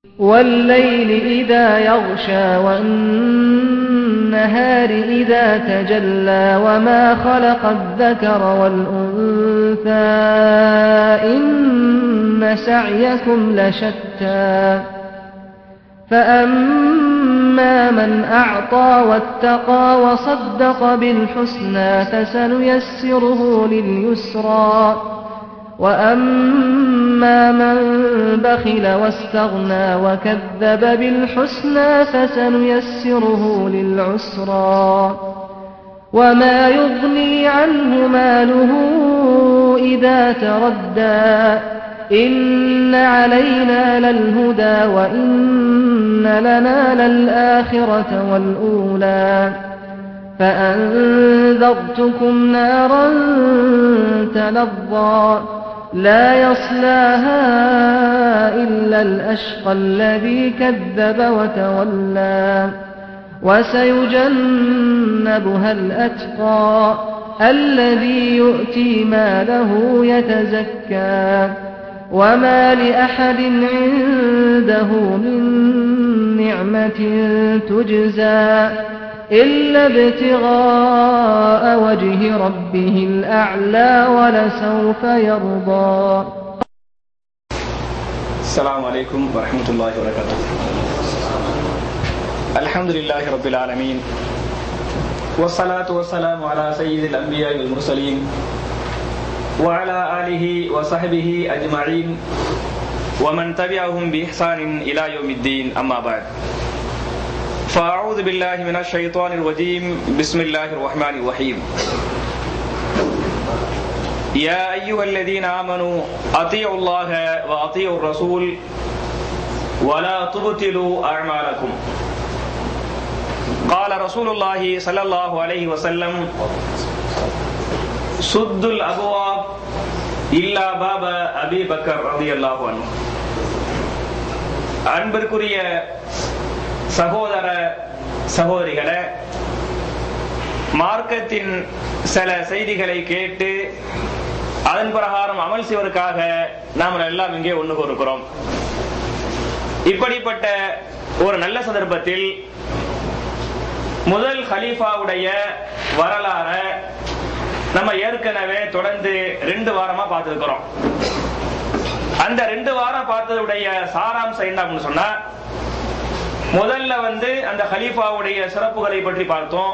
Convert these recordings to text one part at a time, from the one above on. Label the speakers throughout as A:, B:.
A: والليل إذا يغشى والنهار إذا تجلى وما خلق الذكر والأنثى إن سعيكم لشتى فأما من أعطى واتقى وصدق بالحسنى فسنيسره لليسرى وأما من بخل واستغنى وكذب بالحسنى فسنيسره للعسرى وما يغني عنه ماله إذا تردى إن علينا للهدى وإن لنا للآخرة والأولى فأنذرتكم نارا تلظى لا يصلاها إلا الأشقى الذي كذب وتولى وسيجنبها الأتقى الذي يؤتي ماله يتزكى وما لأحد عنده من نعمة تجزى إلا ابتغاء وجه ربه الأعلى ولسوف يرضى
B: السلام عليكم ورحمة الله وبركاته الحمد لله رب العالمين والصلاة والسلام على سيد الأنبياء والمرسلين وعلى آله وصحبه أجمعين ومن تبعهم بإحسان إلى يوم الدين أما بعد فأعوذ بالله من الشيطان الرجيم بسم الله الرحمن الرحيم يا أيها الذين آمنوا أطيعوا الله وأطيعوا الرسول ولا تبطلوا أعمالكم قال رسول الله صلى الله عليه وسلم سد الأبواب إلا باب أبي بكر رضي الله عنه அன்பிற்குரிய சகோதர சகோதரிகளே மார்க்கத்தின் சில செய்திகளை கேட்டு அதன் பிரகாரம் அமல் செய்வதற்காக நாம் எல்லாம் இங்கே ஒன்று இருக்கிறோம் இப்படிப்பட்ட ஒரு நல்ல சந்தர்ப்பத்தில் முதல் ஹலீஃபாவுடைய வரலாற நம்ம ஏற்கனவே தொடர்ந்து ரெண்டு வாரமா பார்த்திருக்கிறோம் அந்த ரெண்டு வாரம் பார்த்ததுடைய சாராம்சம் என்ன அப்படின்னு சொன்னா முதல்ல வந்து அந்த ஹலீஃபாவுடைய சிறப்புகளை பற்றி பார்த்தோம்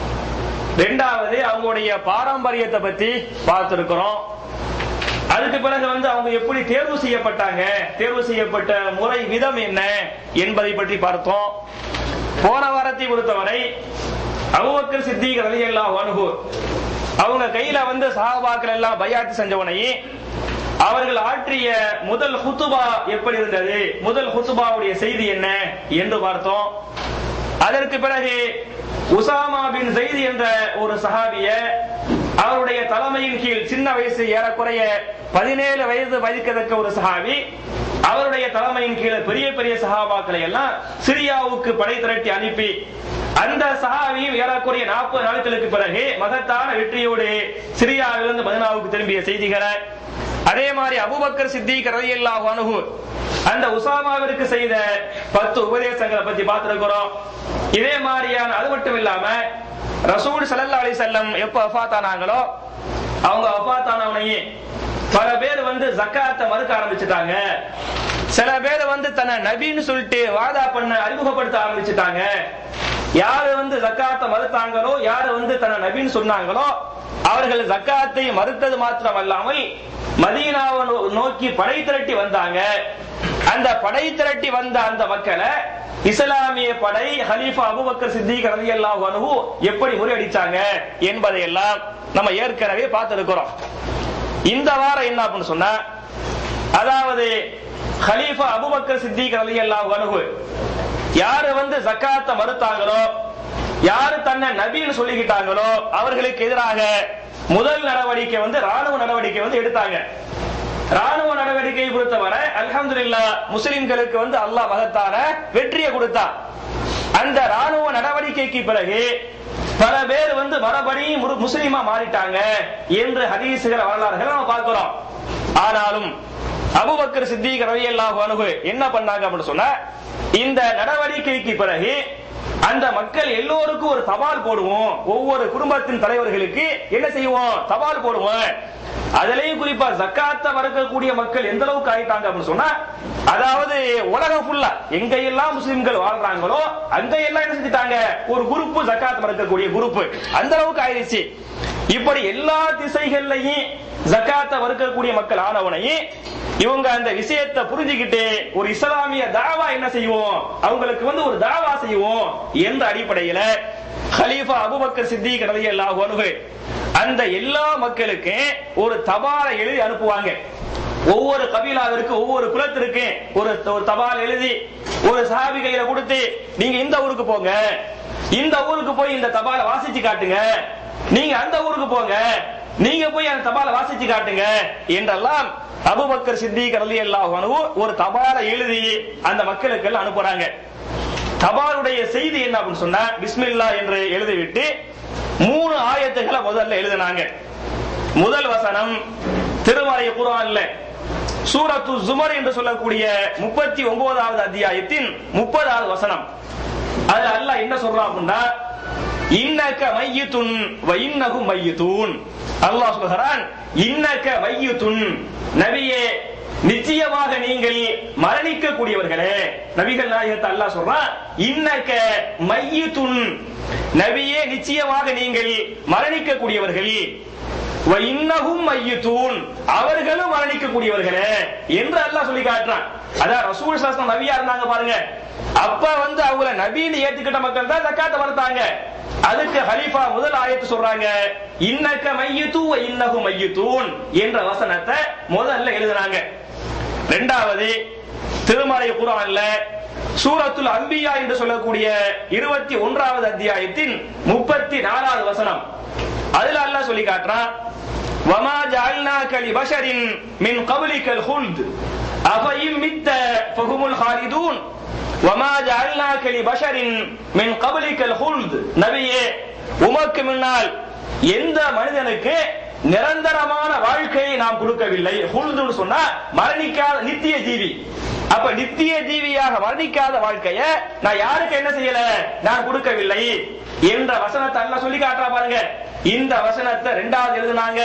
B: ரெண்டாவது அவங்களுடைய பாரம்பரியத்தை பத்தி பார்த்திருக்கிறோம் அதுக்கு பிறகு வந்து அவங்க எப்படி தேர்வு செய்யப்பட்டாங்க தேர்வு செய்யப்பட்ட முறை விதம் என்ன என்பதை பற்றி பார்த்தோம் போன வாரத்தை பொறுத்தவரை அவுபக்கர் சித்திக் ரலி எல்லாம் அனுகு அவங்க கையில வந்து சஹாபாக்கள் எல்லாம் பயாத்து செஞ்சவனையே அவர்கள் ஆற்றிய முதல் ஹுத்துபா எப்படி இருந்தது முதல் ஹுத்துபாவுடைய செய்தி என்ன என்று பார்த்தோம் அதற்கு பிறகு உசாமா பின் ஜெயித் என்ற ஒரு சஹாபிய அவருடைய தலைமையின் கீழ் சின்ன வயசு ஏறக்குறைய பதினேழு வயது வயதுக்கதற்க ஒரு சஹாபி அவருடைய தலைமையின் கீழே பெரிய பெரிய சஹாபாக்களை எல்லாம் சிரியாவுக்கு படை திரட்டி அனுப்பி அந்த சஹாபியும் ஏறக்குறைய நாற்பது நாட்களுக்கு பிறகு மகத்தான வெற்றியோடு சிரியாவிலிருந்து மதினாவுக்கு திரும்பிய செய்திகளை அதே மாதிரி அபுபக்கர் சித்திக் ரதியல்லாஹு அனுகு அந்த உசாமாவிற்கு செய்த பத்து உபதேசங்களை பத்தி பார்த்திருக்கிறோம் இதே மாதிரியான அது மட்டும் இல்லாம ரசூல் சல்லா அலி செல்லம் எப்ப அஃபாத்தானாங்களோ அவங்க அஃபாத்தானவனையே பல பேர் வந்து ஜக்காத்தை மறுக்க ஆரம்பிச்சுட்டாங்க சில பேர் வந்து தன்னை நபின்னு சொல்லிட்டு வாதா பண்ண அறிமுகப்படுத்த ஆரம்பிச்சுட்டாங்க யாரு வந்து ஜக்காத்தை மறுத்தாங்களோ யாரு வந்து தன்னை நபின்னு சொன்னாங்களோ அவர்கள் ஜக்காத்தை மறுத்தது மாத்திரம் அல்லாமல் மதீனாவை நோக்கி படை திரட்டி வந்தாங்க அந்த படை திரட்டி வந்த அந்த மக்களை இஸ்லாமிய படை ஹலீஃபா அபுபக்கர் சித்திக் ரலியல்லாஹு அன்ஹு எப்படி முறியடிச்சாங்க என்பதை எல்லாம் நம்ம ஏற்கனவே பார்த்திருக்கிறோம் இந்த வாரம் என்ன அப்படின்னு சொன்னா அதாவது ஹலீஃபா அபுபக்கர் சித்திக் ரலியல்லாஹு அன்ஹு யாரு வந்து ஜக்காத்தை மறுத்தாங்களோ யாரு தன்னை நபின்னு சொல்லிக்கிட்டாங்களோ அவர்களுக்கு எதிராக முதல் நடவடிக்கை வந்து ராணுவ நடவடிக்கை வந்து எடுத்தாங்க ராணுவ நடவடிக்கையை பொறுத்தவரை அல்ஹம்துலில்லா முஸ்லிம்களுக்கு வந்து அல்லாஹ் மகத்தான வெற்றியை கொடுத்தான் அந்த ராணுவ நடவடிக்கைக்கு பிறகு பல பேர் வந்து மறுபடியும் முஸ்லீமா மாறிட்டாங்க என்று ஹதீசுகிற வரலாறுகளை நம்ம பார்க்கிறோம் ஆனாலும் அபுபக்கர் சித்திக் ரலியல்லாஹு அன்ஹு என்ன பண்ணாங்க அப்படின்னு சொன்னா இந்த நடவடிக்கைக்கு பிறகு அந்த மக்கள் எல்லோருக்கும் ஒரு தபால் போடுவோம் ஒவ்வொரு குடும்பத்தின் தலைவர்களுக்கு என்ன செய்வோம் தபால் போடுவோம் அதுலயும் குறிப்பா ஜக்காத்த மறுக்கக்கூடிய மக்கள் எந்த அளவுக்கு ஆயிட்டாங்க அப்படின்னு சொன்னா அதாவது உலகம் ஃபுல்லா எங்க எல்லாம் முஸ்லிம்கள் வாழ்றாங்களோ அங்க எல்லாம் என்ன செஞ்சுட்டாங்க ஒரு குரூப் ஜக்காத் மறுக்கக்கூடிய குரூப் அந்த அளவுக்கு ஆயிடுச்சு இப்படி எல்லா திசைகள்லையும் ஜக்காத்த மறுக்கக்கூடிய மக்கள் ஆனவனையும் இவங்க அந்த விஷயத்தை புரிஞ்சுக்கிட்டு ஒரு இஸ்லாமிய தாவா என்ன செய்வோம் அவங்களுக்கு வந்து ஒரு தாவா செய்வோம் என்ற அடிப்படையில ஹலீஃபா அபுபக்கர் சித்திக் ரலியல்லாஹு அன்ஹு அந்த எல்லா மக்களுக்கு ஒரு தபாலை எழுதி அனுப்புவாங்க ஒவ்வொரு கபீலாவிற்கு ஒவ்வொரு குலத்திற்கு ஒரு ஒரு தபால் எழுதி ஒரு சஹாபி கையில கொடுத்து நீங்க இந்த ஊருக்கு போங்க இந்த ஊருக்கு போய் இந்த தபாலை வாசிச்சு காட்டுங்க நீங்க அந்த ஊருக்கு போங்க நீங்க போய் அந்த தபாலை வாசிச்சு காட்டுங்க என்றெல்லாம் அபுபக்கர் சித்திக் ரலியல்லாஹு அன்ஹு ஒரு தபாலை எழுதி அந்த மக்களுக்கு எல்லாம் அனுப்புறாங்க தபாலுடைய செய்தி என்ன அப்படின்னு சொன்னா பிஸ்மில்லா என்று எழுதிவிட்டு மூணு ஆயத்துகளை முதல்ல எழுதினாங்க முதல் வசனம் திருமலை குர்ஆன்ல சூரத்து ஜுமர் என்று சொல்லக்கூடிய முப்பத்தி ஒன்பதாவது அத்தியாயத்தின் முப்பதாவது வசனம் அதுல அல்லாஹ் என்ன சொல்றான் அப்படின்னா இன்னக்க மையத்துன் வ இன்னகும் மையத்தூன் அல்லாஹ் சொல்கிறான் இன்னக்க மையத்துன் நபியே நிச்சயமாக நீங்கள் மரணிக்க கூடியவர்களே நபிகள் நாயகத்தை அல்லாஹ் சொல்றான் இன்னக்க மையத்துன் நபியே நிச்சயமாக நீங்கள் மரணிக்க கூடியவர்கள் வ இன்னகும் மையத்தூன் அவர்களும் மரணிக்க கூடியவர்களே என்று அல்லாஹ் சொல்லி காட்டுறான் அதான் ரசூல் சாஸ்திரம் நபியா இருந்தாங்க பாருங்க அப்ப வந்து அவங்கள நபின்னு ஏத்துக்கிட்ட மக்கள் தான் ஜக்காத்த மறுத்தாங்க அதுக்கு ஹலீஃபா முதல் ஆயத்து சொல்றாங்க இன்னக்க மையத்து வ இன்னகு மையத்தூன் என்ற வசனத்தை முதல்ல எழுதுனாங்க ரெண்டாவது திருமலை குரான்ல சூரத்துல் அம்பியா என்று சொல்லக்கூடிய இருபத்தி ஒன்றாவது அத்தியாயத்தின் முப்பத்தி நாலாவது வசனம் அதுல அல்லாஹ் சொல்லி காட்டுறான் வமா ஜஅல்னாக லிபஷரின் மின் கப்லிகல் ஹுல்த் அஃபைம் மித்த ஃபஹுமுல் ஹாலிதூன் வமா ஜஅல்னாக லிபஷரின் மின் கப்லிகல் ஹுல்த் நபியே உமக்கு முன்னால் எந்த மனிதனுக்கு நிரந்தரமான வாழ்க்கையை நாம் கொடுக்கவில்லை ஹுல்துன்னு சொன்னா மரணிக்காத நித்திய ஜீவி அப்ப நித்திய ஜீவியாக மரணிக்காத வாழ்க்கைய நான் யாருக்கு என்ன செய்யல நான் கொடுக்கவில்லை என்ற வசனத்தை எல்லாம் சொல்லி காட்டுறா பாருங்க இந்த வசனத்தை ரெண்டாவது எழுதுனாங்க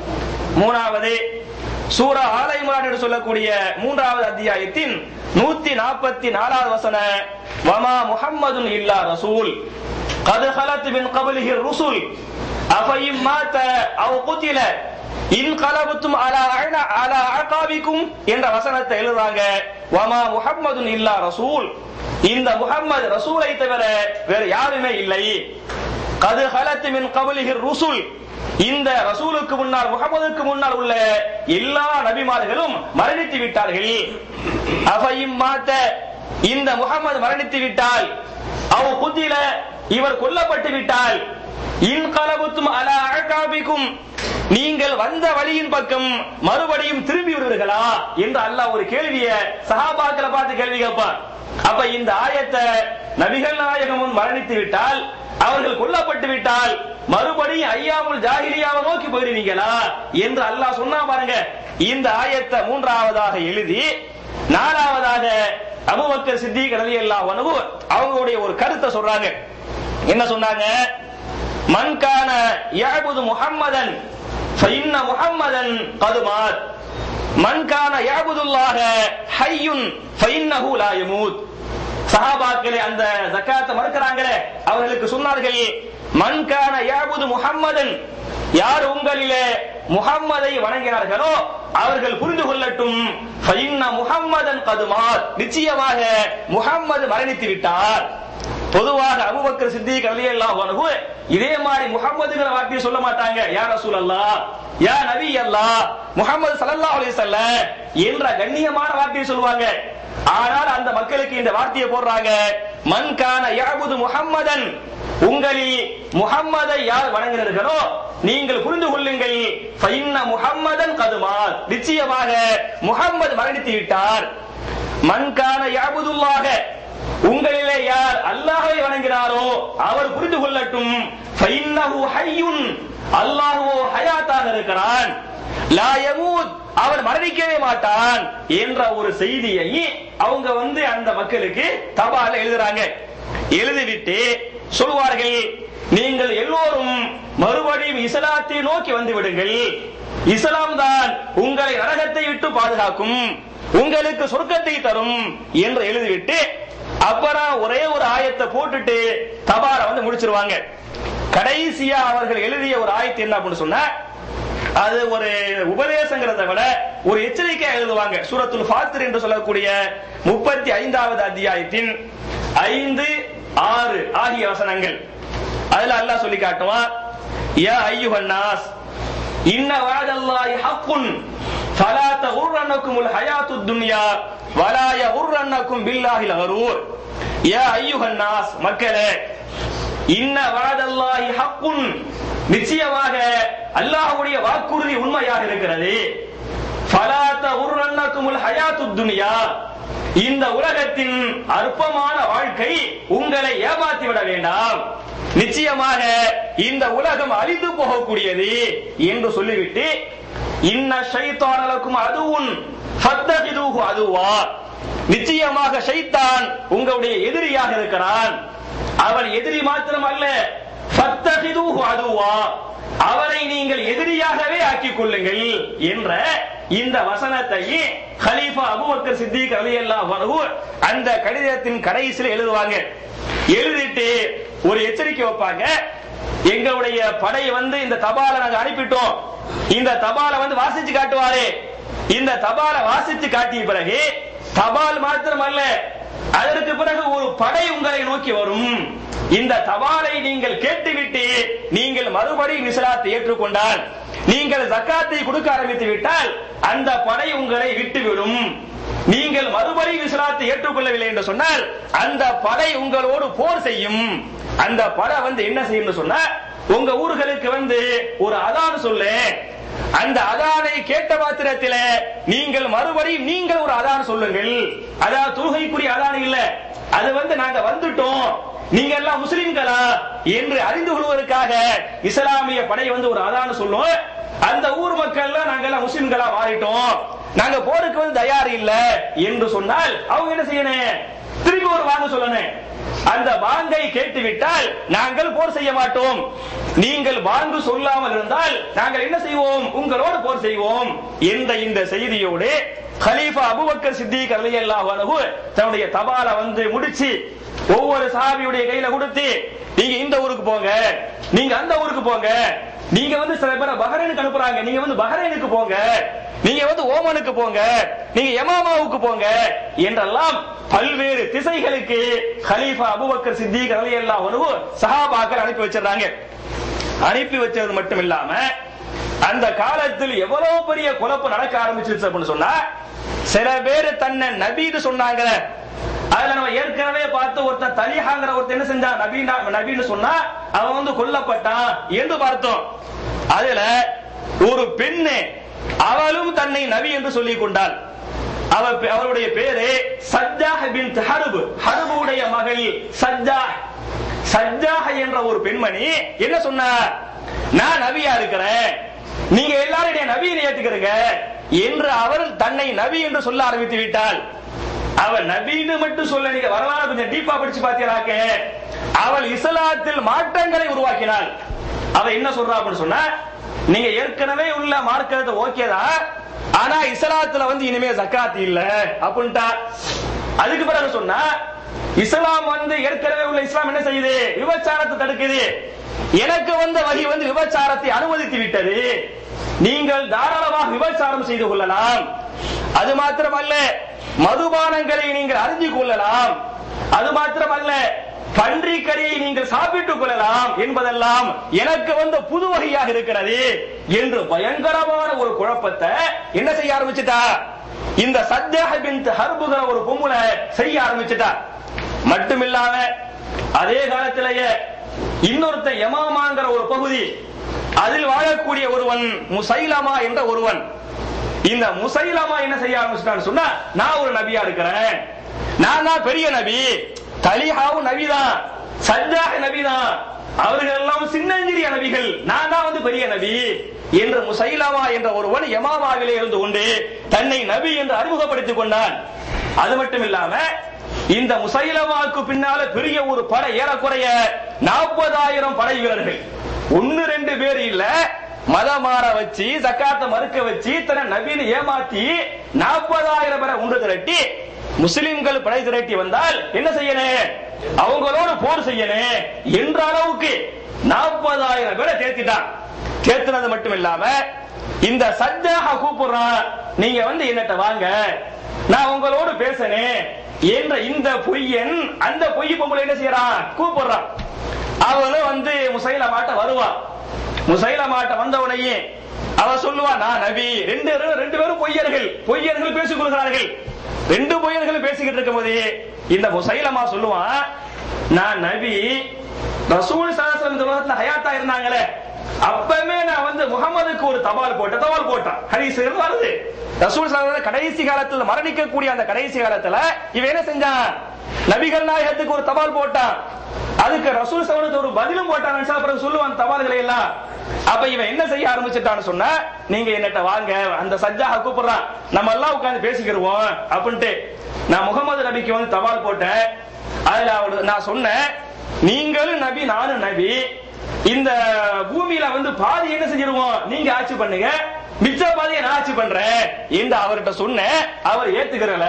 B: மூணாவது சூரா ஆலை இம்ரான் என்று சொல்லக்கூடிய மூன்றாவது அத்தியாயத்தின் நூத்தி நாற்பத்தி நாலாவது வசன வமா முஹம்மதுன் இல்லா ரசூல் قد خلت من قبله الرسل أفإن مات أو قتل இன் கலபத்தும் அலா அழ- அலா அகாபிக்கும் என்ற வசனத்தை எழுதுறாங்க வமா முஹம்மதுன் இல்லா ரசூல் இந்த முஹம்மது ரசூலை தவிர வேற யாருமே இல்லை கது ஹலத்து மின் கபலிஹிர் ருசுல் இந்த ரசூலுக்கு முன்னால் முகமதுக்கு முன்னால் உள்ள எல்லா நபிமார்களும் மரணித்து விட்டார்கள் அஃபையும் மாத்த இந்த முகமது மரணித்து விட்டால் அவ் குத்தில இவர் கொல்லப்பட்டு விட்டால் இன் கலபுத்தும் அல அழகாபிக்கும் நீங்கள் வந்த வழியின் பக்கம் மறுபடியும் திரும்பி விடுவீர்களா என்று அல்லாஹ் ஒரு கேள்விய சஹாபாக்களை பார்த்து கேள்வி கேட்பான் அப்ப இந்த ஆயத்தை நபிகள் நாயகமும் மரணித்து விட்டால் அவர்கள் கொல்லப்பட்டு விட்டால் மறுபடியும் ஐயாமுல் ஜாகிலியாவை நோக்கி போயிருவீங்களா என்று அல்லாஹ் சொன்னா பாருங்க இந்த ஆயத்தை மூன்றாவதாக எழுதி நாலாவதாக அபூபக்கர் சித்திக் ரலியல்லாஹு அன்ஹு அவங்களுடைய ஒரு கருத்தை சொல்றாங்க என்ன சொன்னாங்க மன் கான யஅபுது முஹம்மதன் ஃபஇன்ன முஹம்மதன் கது மாத் மன் கான யஅபுதுல்லாஹ ஹய்யுன் ஃபஇன்னஹு லா யமூத் சஹாபாக்களே அந்த ஜக்காத்தை மறுக்கிறாங்களே அவர்களுக்கு சொன்னார்கள் மன் கான யஅபுது முஹம்மதன் யார் உங்களிலே முஹம்மதை வணங்கினார்களோ அவர்கள் புரிந்து கொள்ளட்டும் ஃபஇன்ன முஹம்மதன் கது மாத் நிச்சயமாக முஹம்மது மரணித்து விட்டார் பொதுவாக அபூபக்கர் சித்திக் ரலியல்லாஹு அன்ஹு இதே மாதிரி முஹம்மதுங்கிற வார்த்தையை சொல்ல மாட்டாங்க யா ரசூலல்லாஹ் யா நபி அல்லாஹ் முஹம்மது ஸல்லல்லாஹு அலைஹி வஸல்லம் என்ற கண்ணியமான வார்த்தையை சொல்லுவாங்க ஆனால் அந்த மக்களுக்கு இந்த வார்த்தையை போடுறாங்க மன் கான யஅபுது முஹம்மதன் உங்களில் முஹம்மதை யார் வணங்கினீர்களோ நீங்கள் புரிந்து கொள்ளுங்கள் ஃபைன்ன முஹம்மதன் கதுமால் நிச்சயமாக முஹம்மது மரணித்து விட்டார் மன் கான யஅபுதுல்லாஹ உங்களிலே யார் அல்லாஹ்வை வணங்கினாரோ அவர் புரிந்து கொள்ளட்டும் ஃபைன்னஹு ஹய்யுன் அல்லாஹ்வோ ஹயாத்தாக இருக்கிறான் லா யமூத் அவன் மரணிக்கவே மாட்டான் என்ற ஒரு செய்தியை அவங்க வந்து அந்த மக்களுக்கு தபால எழுதுறாங்க எழுதிவிட்டு சொல்வார்கள் நீங்கள் எல்லோரும் மறுபடியும் இஸ்லாத்தை நோக்கி வந்து விடுங்கள் இஸ்லாம் தான் உங்களை நரகத்தை விட்டு பாதுகாக்கும் உங்களுக்கு சொர்க்கத்தை தரும் என்று எழுதிவிட்டு அப்புறம் ஒரே ஒரு ஆயத்தை போட்டுட்டு தபால வந்து முடிச்சிருவாங்க கடைசியா அவர்கள் எழுதிய ஒரு ஆயத்து என்ன அப்படின்னு சொன்னா அது ஒரு உபதேசங்கிறத விட ஒரு எச்சரிக்கை எழுதுவாங்க சூரத்துல் ஃபாத்திர் என்று சொல்லக்கூடிய முப்பத்தி ஐந்தாவது அத்தியாயத்தின் ஐந்து ஆறு ஆகிய வசனங்கள் அதுல அல்லாஹ் சொல்லி காட்டுவான் யா ஐயுஹன் நாஸ் இன்ன வஅதல்லாஹி ஹக்குன் ஃபலா தகுர்ரன்னகுமுல் ஹயாத்துத் துன்யா வலா யகுர்ரன்னகும் பில்லாஹில் கரூர் யா ஐயுஹன் நாஸ் மக்களே இன்ன வஅதல்லாஹி ஹக்குன் நிச்சயமாக அல்லாஹ்வுடைய வாக்குறுதி உண்மையாக இருக்கிறது ஃபலா தகுர்ரன்னகுமுல் ஹயாத்துத் துன்யா இந்த உலகத்தின் அற்பமான வாழ்க்கை உங்களை ஏமாத்தி விட வேண்டாம் நிச்சயமாக இந்த உலகம் அழிந்து போகக்கூடியது என்று சொல்லிவிட்டு இன்ன ஷைத்தானலக்கும் அதுவும் ஃபத்தகிதுஹு அதுவா நிச்சயமாக ஷைத்தான் உங்களுடைய எதிரியாக இருக்கிறான் அவன் எதிரி மாத்திரம் அல்ல ஃபத்தகிதுஹு அதுவா அவரை நீங்கள் எதிரியாகவே ஆக்கிக் கொள்ளுங்கள் என்ற இந்த வசனத்தை ஹலீஃபா அபூபக்கர் சித்திக் ரலியல்லாஹு அன்ஹு அந்த கடிதத்தின் கடைசியில் எழுதுவாங்க எழுதிட்டு ஒரு எச்சரிக்கை வைப்பாங்க எங்களுடைய படை வந்து இந்த தபாலை நாங்க அனுப்பிட்டோம் இந்த தபாலை வந்து வாசிச்சு காட்டுவாரு இந்த தபாலை வாசிச்சு காட்டிய பிறகு தபால் மாத்திரம் அல்ல அதற்கு பிறகு ஒரு படை உங்களை நோக்கி வரும் இந்த தபாலை நீங்கள் கேட்டுவிட்டு நீங்கள் மறுபடியும் இஸ்லாத்தை ஏற்றுக்கொண்டால் நீங்கள் ஜக்காத்தை கொடுக்க ஆரம்பித்து விட்டால் அந்த படை உங்களை விட்டுவிடும் நீங்கள் மறுபடியும் இஸ்லாத்தை ஏற்றுக்கொள்ளவில்லை என்று சொன்னால் அந்த படை உங்களோடு போர் செய்யும் அந்த படை வந்து என்ன செய்யும் சொன்னா உங்க ஊர்களுக்கு வந்து ஒரு அதான் சொல்லு அந்த அதானை கேட்ட மாத்திரத்தில நீங்கள் மறுபடியும் நீங்கள் ஒரு அதான் சொல்லுங்கள் அதாவது தொழுகைக்குரிய அதான் இல்ல அது வந்து நாங்க வந்துட்டோம் நீங்க எல்லாம் முஸ்லிம்களா என்று அறிந்து கொள்வதற்காக இஸ்லாமிய படை வந்து ஒரு அதான் சொல்லும் அந்த ஊர் மக்கள் நாங்க எல்லாம் முஸ்லிம்களா மாறிட்டோம் நாங்க போருக்கு வந்து தயார் இல்ல என்று சொன்னால் அவங்க என்ன செய்யணும் திரும்பி ஒரு வாங்க சொல்லணும் அந்த வாங்கை கேட்டுவிட்டால் நாங்கள் போர் செய்ய மாட்டோம் நீங்கள் வாங்கு சொல்லாமல் இருந்தால் நாங்கள் என்ன செய்வோம் உங்களோடு போர் செய்வோம் என்ற இந்த செய்தியோடு கலீஃபா அபுபக்கர் சித்திக் ரலியல்லாஹு அன்ஹு தன்னுடைய தபால வந்து முடிச்சு ஒவ்வொரு சாபியுடைய கையில கொடுத்து நீங்க இந்த ஊருக்கு போங்க நீங்க அந்த ஊருக்கு போங்க நீங்க வந்து சில பேரை பஹ்ரைனுக்கு அனுப்புறாங்க நீங்க வந்து பஹ்ரைனுக்கு போங்க நீங்க வந்து ஓமனுக்கு போங்க நீங்க யமாமாவுக்கு போங்க என்றெல்லாம் பல்வேறு திசைகளுக்கு கலீஃபா அபுபக்கர் சித்திக் ரலியல்லாஹு அன்ஹு சஹாபாக்கள் அனுப்பி வச்சிருந்தாங்க அனுப்பி வச்சது மட்டும் இல்லாம அந்த காலத்தில் எவ்வளவு பெரிய குழப்பம் நடக்க ஆரம்பிச்சிருச்சு அப்படின்னு சொன்னா சில பேர் தன்னை நபின்னு சொன்னாங்க அதுல நம்ம ஏற்கனவே பார்த்து ஒருத்தன் தலிஹாங்கிற ஒருத்தன் என்ன செஞ்சான் நபீனா நபின்னு சொன்னா அவன் வந்து கொல்லப்பட்டான் என்று பார்த்தோம் அதுல ஒரு பெண்ணு அவளும் தன்னை நபி என்று சொல்லிக் கொண்டாள் அவ அவருடைய பேரு சஜ்ஜாஹ் பின் ஹருபு ஹருபுடைய மகள் சஜ்ஜாஹ் சஜ்ஜாஹ் என்ற ஒரு பெண்மணி என்ன சொன்னார் நான் நபியா இருக்கிறேன் நீங்க எல்லாரும் என்னை நபியை ஏத்துக்கிறீங்க என்று அவர் தன்னை நபி என்று சொல்ல ஆரம்பித்து விட்டால் அவள் நபின்னு மட்டும் சொல்ல நீங்க வரலாறு கொஞ்சம் டீப்பா படிச்சு பாத்தீங்கன்னாக்க அவள் இஸ்லாத்தில் மாற்றங்களை உருவாக்கினாள் அவ என்ன சொல்றா அப்படின்னு சொன்னா நீங்க ஏற்கனவே உள்ள மார்க்கத்தை ஓகே தான் ஆனா இஸ்லாத்துல வந்து இனிமே ஜக்காத் இல்ல அப்படின்ட்டா அதுக்கு பிறகு சொன்னா இஸ்லாம் வந்து ஏற்கனவே உள்ள இஸ்லாம் என்ன செய்யுது விபச்சாரத்தை தடுக்குது எனக்கு வந்த வகி வந்து விபச்சாரத்தை அனுமதித்து விட்டது நீங்கள் தாராளமாக விபச்சாரம் செய்து கொள்ளலாம் அது மாத்திரமல்ல மதுபானங்களை நீங்கள் அறிந்து கொள்ளலாம் அது மாத்திரமல்ல பன்றி கறியை நீங்கள் சாப்பிட்டுக் கொள்ளலாம் என்பதெல்லாம் எனக்கு வந்த புது வகையாக இருக்கிறது என்று பயங்கரமான ஒரு குழப்பத்தை என்ன செய்ய ஆரம்பிச்சுட்டா இந்த சத்யாக பின் ஹர்புகிற ஒரு பொம்புல செய்ய ஆரம்பிச்சுட்டா மட்டுமில்லாம அதே காலத்திலேயே இன்னொருத்த யமாமாங்கிற ஒரு பகுதி அதில் வாழக்கூடிய ஒருவன் முசைலமா என்ற ஒருவன் இந்த முசைலமா என்ன செய்ய ஆரம்பிச்சிட்டான்னு சொன்னா நான் ஒரு நபியா இருக்கிறேன் நான் தான் பெரிய நபி தலிஹாவும் நபிதான் சஜ்ஜாக நபிதான் அவர்கள் எல்லாம் சின்னஞ்சிறிய நபிகள் நான் தான் வந்து பெரிய நபி என்று முசைலமா என்ற ஒருவன் யமாமாவிலே இருந்து கொண்டு தன்னை நபி என்று அறிமுகப்படுத்திக் கொண்டான் அது மட்டும் இல்லாம இந்த முசைலமாவுக்கு பின்னால பெரிய ஒரு படை ஏறக்குறைய நாற்பதாயிரம் படை வீரர்கள் ஒன்னு ரெண்டு பேர் இல்ல மதமாற வச்சு ஜக்காத்த மறுக்க வச்சு தன்னை நபின்னு ஏமாத்தி நாற்பதாயிரம் பேரை ஒன்று திரட்டி முஸ்லிம்கள் படை திரட்டி வந்தால் என்ன செய்யணும் அவங்களோடு போர் செய்யணும் என்ற அளவுக்கு நாற்பதாயிரம் பேரை தேர்த்திட்டான் தேர்த்தினது மட்டும் இல்லாம இந்த சஜ்ஜாக கூப்பிடுறான் நீங்க வந்து என்னட்ட வாங்க நான் உங்களோடு பேசனேன் என்ற இந்த பொய்யன் அந்த பொய் பொம்பளை என்ன செய்யறான் கூப்பிடுறான் அவளும் வந்து முசைலமாட்ட வருவான் முசைலமாட்ட வந்த உடனே அவ சொல்லுவா நான் நபி ரெண்டு பேரும் ரெண்டு பேரும் பொய்யர்கள் பொய்யர்கள் பேசிக் கொள்கிறார்கள் ரெண்டு பொய்யர்கள் பேசிக்கிட்டு இருக்கும் போது இந்த முசைலமா சொல்லுவான் நான் நபி ரசூல் சலாசலம் இந்த உலகத்துல ஹயாத்தா இருந்தாங்களே அப்பவே நான் வந்து முகமதுக்கு ஒரு தபால் போட்ட தபால் போட்டான் ஹரிஸ் வருது ரசூல் சலாசலம் கடைசி காலத்துல மரணிக்கக்கூடிய அந்த கடைசி காலத்துல இவன் என்ன செஞ்சான் நபிகள் நாயகத்துக்கு ஒரு தபால் போட்டான் அதுக்கு ரசூல் சவனுக்கு ஒரு பதிலும் போட்டான் சில பிறகு சொல்லுவான் தபால்களை எல்லாம் அப்ப இவன் என்ன செய்ய ஆரம்பிச்சுட்டான்னு சொன்னா நீங்க என்னட்ட வாங்க அந்த சஜ்ஜாக கூப்பிடுறான் நம்ம எல்லாம் உட்கார்ந்து பேசிக்கிருவோம் அப்படின்ட்டு நான் முகமது நபிக்கு வந்து தபால் போட்டேன் அதுல அவரு நான் சொன்னேன் நீங்களும் நபி நானும் நபி இந்த பூமியில வந்து பாதி என்ன செஞ்சிருவோம் நீங்க ஆட்சி பண்ணுங்க மிச்ச பாதியை நான் ஆட்சி பண்றேன் என்று அவர்கிட்ட சொன்னேன் அவர் ஏத்துக்கிறல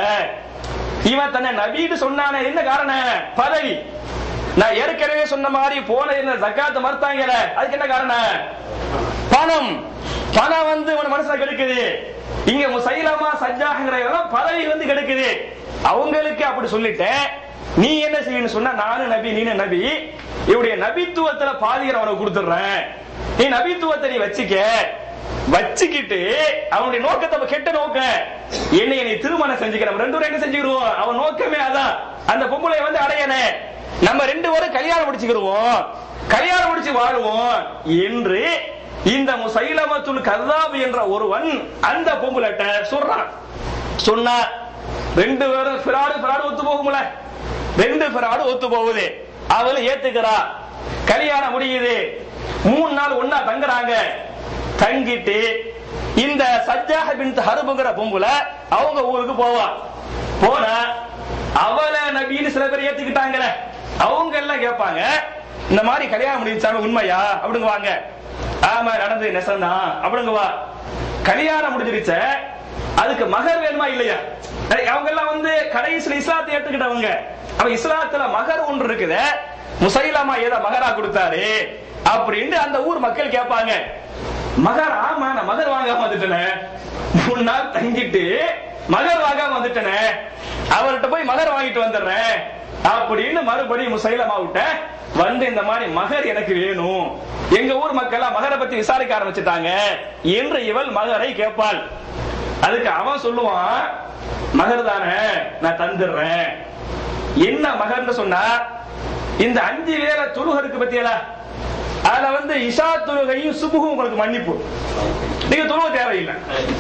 B: இவன் தன்னை நபின்னு சொன்னானே என்ன காரணம் பதவி நான் ஏற்கனவே சொன்ன மாதிரி போன இந்த ஜக்காத்த மறுத்தாங்கல அதுக்கு என்ன காரணம் பணம் பணம் வந்து உன் மனசுல கெடுக்குது இங்க முசைலமா சஜ்ஜாங்கிற பதவி வந்து கெடுக்குது அவங்களுக்கு அப்படி சொல்லிட்டேன் நீ என்ன செய்யணும் சொன்னா நானும் நபி நீனு நபி இவருடைய நபித்துவத்துல பாதிகிற அவனுக்கு கொடுத்துடுறேன் நீ நபித்துவத்தை நீ வச்சுக்க வச்சுக்கிட்டு அவனுடைய நோக்கத்தை கெட்ட நோக்கம் என்னை நீ திருமணம் செஞ்சுக்க நம்ம ரெண்டு பேரும் என்ன செஞ்சுக்கிடுவோம் அவன் நோக்கமே அதான் அந்த பொம்பளை வந்து அடையனே நம்ம ரெண்டு பேரும் கல்யாணம் முடிச்சுக்கிடுவோம் கல்யாணம் முடிச்சு வாழ்வோம் என்று இந்த முசைலமத்துல் கல்லாப் என்ற ஒருவன் அந்த பொம்பளைட்ட சொல்றான் சொன்னா ரெண்டு பேரும் பிராடு பிராடு ஒத்து போகும்ல ரெண்டு பிராடு ஒத்து போகுது அவளை ஏத்துக்கிறா கல்யாணம் முடியுது மூணு நாள் ஒன்னா தங்குறாங்க தங்கிட்டு இந்த சஜ்ஜாஹ பின் ஹருபுங்கிற பொம்புல அவங்க ஊருக்கு போவா போனா அவளை நபின்னு சில பேர் ஏத்துக்கிட்டாங்களே அவங்க எல்லாம் கேட்பாங்க இந்த மாதிரி கல்யாணம் முடிஞ்சாங்க உண்மையா அப்படிங்குவாங்க ஆமா நடந்தது நெசந்தான் அப்படிங்குவா கல்யாணம் முடிஞ்சிருச்ச அதுக்கு மகர் வேணுமா இல்லையா அவங்க எல்லாம் வந்து கடைசியில் இஸ்லாத்தை ஏத்துக்கிட்டவங்க அவன் இஸ்லாத்துல மகர் ஒன்று இருக்குது முசைலாமா ஏதோ மகரா கொடுத்தாரு அப்படின்னு அந்த ஊர் மக்கள் கேட்பாங்க மகர் ஆமா நான் மகர் வாங்காம வந்துட்டேனே மூணு நாள் தங்கிட்டு மகர் வாங்காம வந்துட்டேனே அவர்கிட்ட போய் மகர் வாங்கிட்டு வந்துடுறேன் அப்படின்னு மறுபடியும் முசைலமா விட்ட வந்து இந்த மாதிரி மகர் எனக்கு வேணும் எங்க ஊர் மக்கள் மகரை பத்தி விசாரிக்க ஆரம்பிச்சுட்டாங்க என்று இவள் மகரை கேட்பாள் அதுக்கு அவன் சொல்லுவான் மகர் தானே நான் தந்துடுறேன் என்ன மகர்னு சொன்னா இந்த அஞ்சு வேற தொழுகருக்கு பத்தியலா அதுல வந்து இஷா தொழுகையும் சுபுகும் உங்களுக்கு மன்னிப்பு நீங்க தொழுவ தேவையில்லை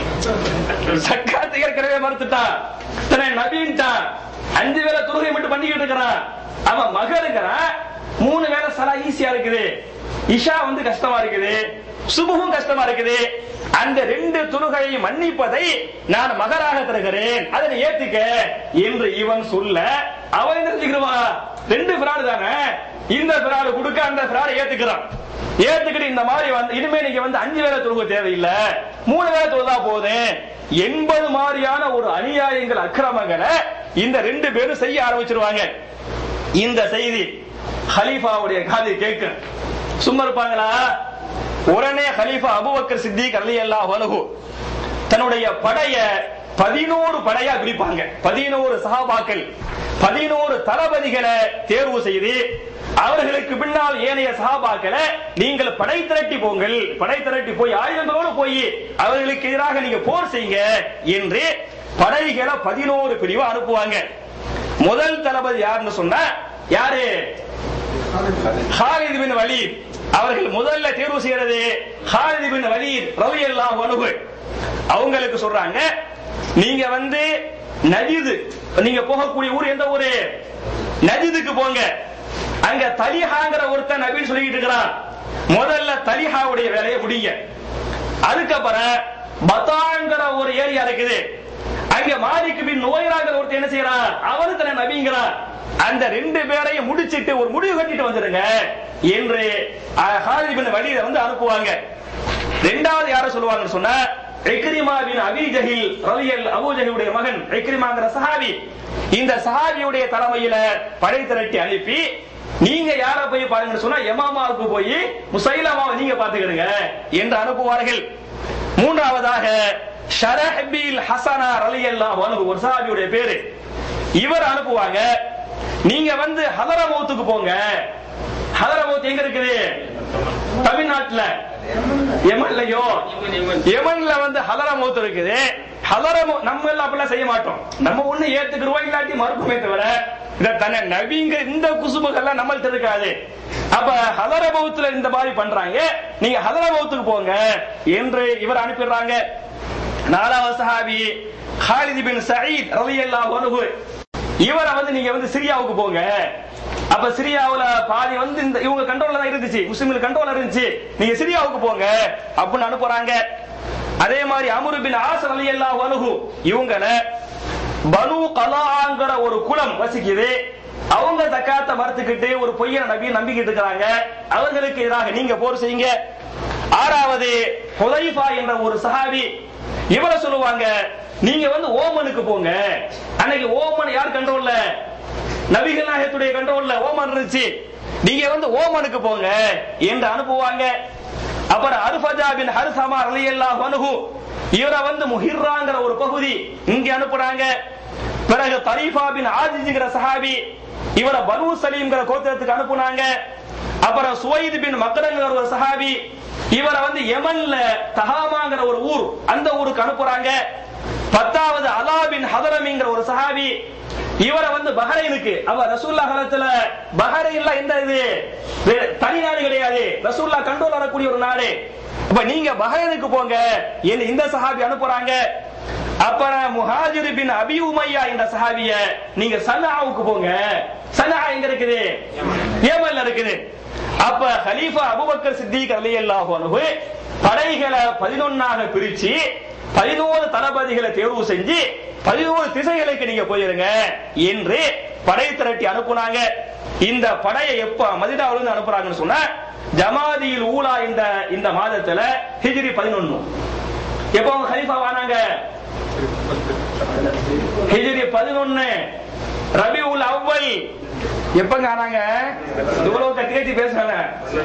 B: சக்காத்து ஏற்கனவே மறுத்துட்டான் தன்னை நபின்ட்டான் அஞ்சு வேலை தொழுகை மட்டும் பண்ணிக்கிட்டு இருக்கிறான் அவன் மகருக்கிறான் மூணு வேலை சலா ஈஸியா இருக்குது இஷா வந்து கஷ்டமா இருக்குது சுபுகும் கஷ்டமா இருக்குது அந்த ரெண்டு தொழுகையை மன்னிப்பதை நான் மகராக தருகிறேன் அதனை ஏத்துக்க என்று இவன் சொல்ல அவன் என்ன செஞ்சுக்கிறவா ரெண்டு பிராடு தானே இந்த பிராடு கொடுக்க அந்த பிராடு ஏத்துக்கிறான் ஏத்துக்கிட்டு இந்த மாதிரி வந்து இனிமே நீங்க வந்து அஞ்சு வேலை தொழுக தேவையில்லை மூணு வேலை தொழுதா போதும் எண்பது மாதிரியான ஒரு அநியாயங்கள் அக்கிரமங்களை இந்த ரெண்டு பேரும் செய்ய ஆரம்பிச்சிருவாங்க இந்த செய்தி ஹலீஃபாவுடைய காதை கேட்க சும்மா இருப்பாங்களா உடனே ஹலீஃபா அபுபக்கர் சித்திக் அலி அல்லாஹ் வலகு தன்னுடைய படைய பதினோரு படையா பிரிப்பாங்க பதினோரு சகாபாக்கள் பதினோரு தளபதிகளை தேர்வு செய்து அவர்களுக்கு பின்னால் ஏனைய சகாபாக்களை நீங்கள் படை திரட்டி போங்கள் படை திரட்டி போய் ஆயுதங்களோடு போய் அவர்களுக்கு எதிராக நீங்க போர் செய்யுங்க என்று படைகளை பதினோரு பிரிவு அனுப்புவாங்க முதல் தளபதி யாருன்னு சொன்னா யாரு ஹாலித் பின் வலீத் அவர்கள் முதல்ல தேர்வு செய்யறது ஹாலித் பின் வலீத் ரவி அல்லாஹ் அனுகு அவங்களுக்கு சொல்றாங்க நீங்க வந்து நஜிது நீங்க போகக்கூடிய ஊர் எந்த ஊரு நஜிதுக்கு போங்க அங்க தலிஹாங்கிற ஒருத்தன் நபின்னு சொல்லிட்டு இருக்கிறான் முதல்ல தலிஹாவுடைய வேலையை முடிங்க அதுக்கப்புறம் பத்தாங்கிற ஒரு ஏரியா இருக்குது அங்க மாலிக்கு பின் நோயராங்கிற ஒருத்தர் என்ன செய்யறான் அவரு தன்னை நபிங்கிறான் அந்த ரெண்டு பேரையும் முடிச்சிட்டு ஒரு முடிவு கட்டிட்டு வந்துருங்க என்று ஹாலித் பின் வலியில வந்து அனுப்புவாங்க ரெண்டாவது யார சொல்லுவாங்கன்னு சொன்னா இக்ரிமா பின் அபி ஜஹில் ரலியல் அபூ ஜஹிலுடைய மகன் இக்ரிமாங்கிற சஹாபி இந்த சஹாபியுடைய தலைமையில படை திரட்டி அனுப்பி நீங்க யார போய் பாருங்கன்னு சொன்னா எமாமாவுக்கு போய் முசைலமாவை நீங்க பாத்துக்கிடுங்க என்று அனுப்புவார்கள் மூன்றாவதாக ஷரஹபில் ஹசனா ரலியல்லாஹு அன்ஹு ஒரு சஹாபியுடைய பேரு இவர் அனுப்புவாங்க நீங்க வந்து ஹதரமௌத்துக்கு போங்க ஹதரமௌத் எங்க இருக்குது தமிழ்நாட்டுல யமன்லயோ யமன்ல வந்து ஹதரமௌத் இருக்குது ஹதரமோ நம்ம எல்லாம் அப்படிலாம் செய்ய மாட்டோம் நம்ம ஒண்ணு ஏத்துக்கிறோம் இல்லாட்டி மறுப்புமே தவிர இந்த தன்னை நபிங்க இந்த குசுபுகள்லாம் நம்மள்ட்ட இருக்காது அப்ப ஹதரமௌத்துல இந்த மாதிரி பண்றாங்க நீங்க ஹதரமௌத்துக்கு போங்க என்று இவர் அனுப்பிடுறாங்க நாலாவது சஹாபி ஹாலித் பின் சயீத் ரலியல்லாஹு அன்ஹு இவரை வந்து நீங்க வந்து சிரியாவுக்கு போங்க அப்ப சிரியாவுல பாதி வந்து இந்த இவங்க கண்ட்ரோல்ல தான் இருந்துச்சு முஸ்லிம்கள் கண்ட்ரோல்ல இருந்துச்சு நீங்க சிரியாவுக்கு போங்க அப்படின்னு அனுப்புறாங்க அதே மாதிரி அமரு பின் ஆஸ் ரலியல்லாஹு அன்ஹு இவங்கள பனு கலாங்கிற ஒரு குலம் வசிக்குது அவங்க தக்காத்த மறுத்துக்கிட்டு ஒரு பொய்யன நபியை நம்பிக்கிட்டு இருக்கிறாங்க அவங்களுக்கு எதிராக நீங்க போர் செய்யுங்க ஆறாவது ஹுதைஃபா என்ற ஒரு சஹாபி இவரை சொல்லுவாங்க நீங்க வந்து ஓமனுக்கு போங்க அன்னைக்கு ஓமன் யார் கண்ட்ரோல்ல நபிகள் நாயகத்துடைய கண்ட்ரோல்ல ஓமன் இருந்துச்சு நீங்க வந்து ஓமனுக்கு போங்க என்று அனுப்புவாங்க அப்புறம் அருஃபஜா பின் ஹர்சமா ரலியல்லாஹு அன்ஹு இவரை வந்து முஹிர்ராங்கிற ஒரு பகுதி இங்க அனுப்புறாங்க பிறகு தரீஃபா பின் ஆஜிஜிங்கிற சஹாபி இவரை பனு சலீம்ங்கிற கோத்திரத்துக்கு அனுப்புனாங்க அப்புறம் சுவைது பின் மக்கரங்கிற ஒரு சஹாபி இவரை வந்து யமன்ல தஹாமாங்கிற ஒரு ஊர் அந்த ஊருக்கு அனுப்புறாங்க பத்தாவது அலா பின் ஹதரமிங்கிற ஒரு சஹாபி இவரை வந்து பஹரைனுக்கு அவ ரசூல்லா காலத்துல பஹரைன்ல எந்த இது வே- தனி நாடு கிடையாது ரசூல்லா கண்ட்ரோல் வரக்கூடிய ஒரு நாடு அப்ப நீங்க பஹரைனுக்கு போங்க என்று இந்த சஹாபி அனுப்புறாங்க அப்புறம் முஹாஜிர் பின் அபி உமையா என்ற சஹாபிய நீங்க சனாவுக்கு போங்க சனா எங்க இருக்குது ஏமல்ல இருக்குது அப்ப ஹலீஃபா அபூபக்கர் சித்திக் ரலியல்லாஹு அன்ஹு படைகளை பதினொன்னாக பிரிச்சு பதினோரு தளபதிகளை தேர்வு செஞ்சு பதினோரு திசைகளுக்கு நீங்க போயிருங்க என்று படை திரட்டி அனுப்புனாங்க இந்த படையை எப்ப மதினாவுல இருந்து அனுப்புறாங்கன்னு சொன்னா ஜமாதியில் ஊலா இந்த இந்த மாதத்துல ஹிஜ்ரி பதினொன்னு எப்போ அவங்க ஹலீஃபா வானாங்க ஹிஜ்ரி பதினொன்னு ரபிஉல் அவ்வல் எப்பங்க ஆனாங்க இவ்வளவு கட்டி கட்டி பேசுறாங்க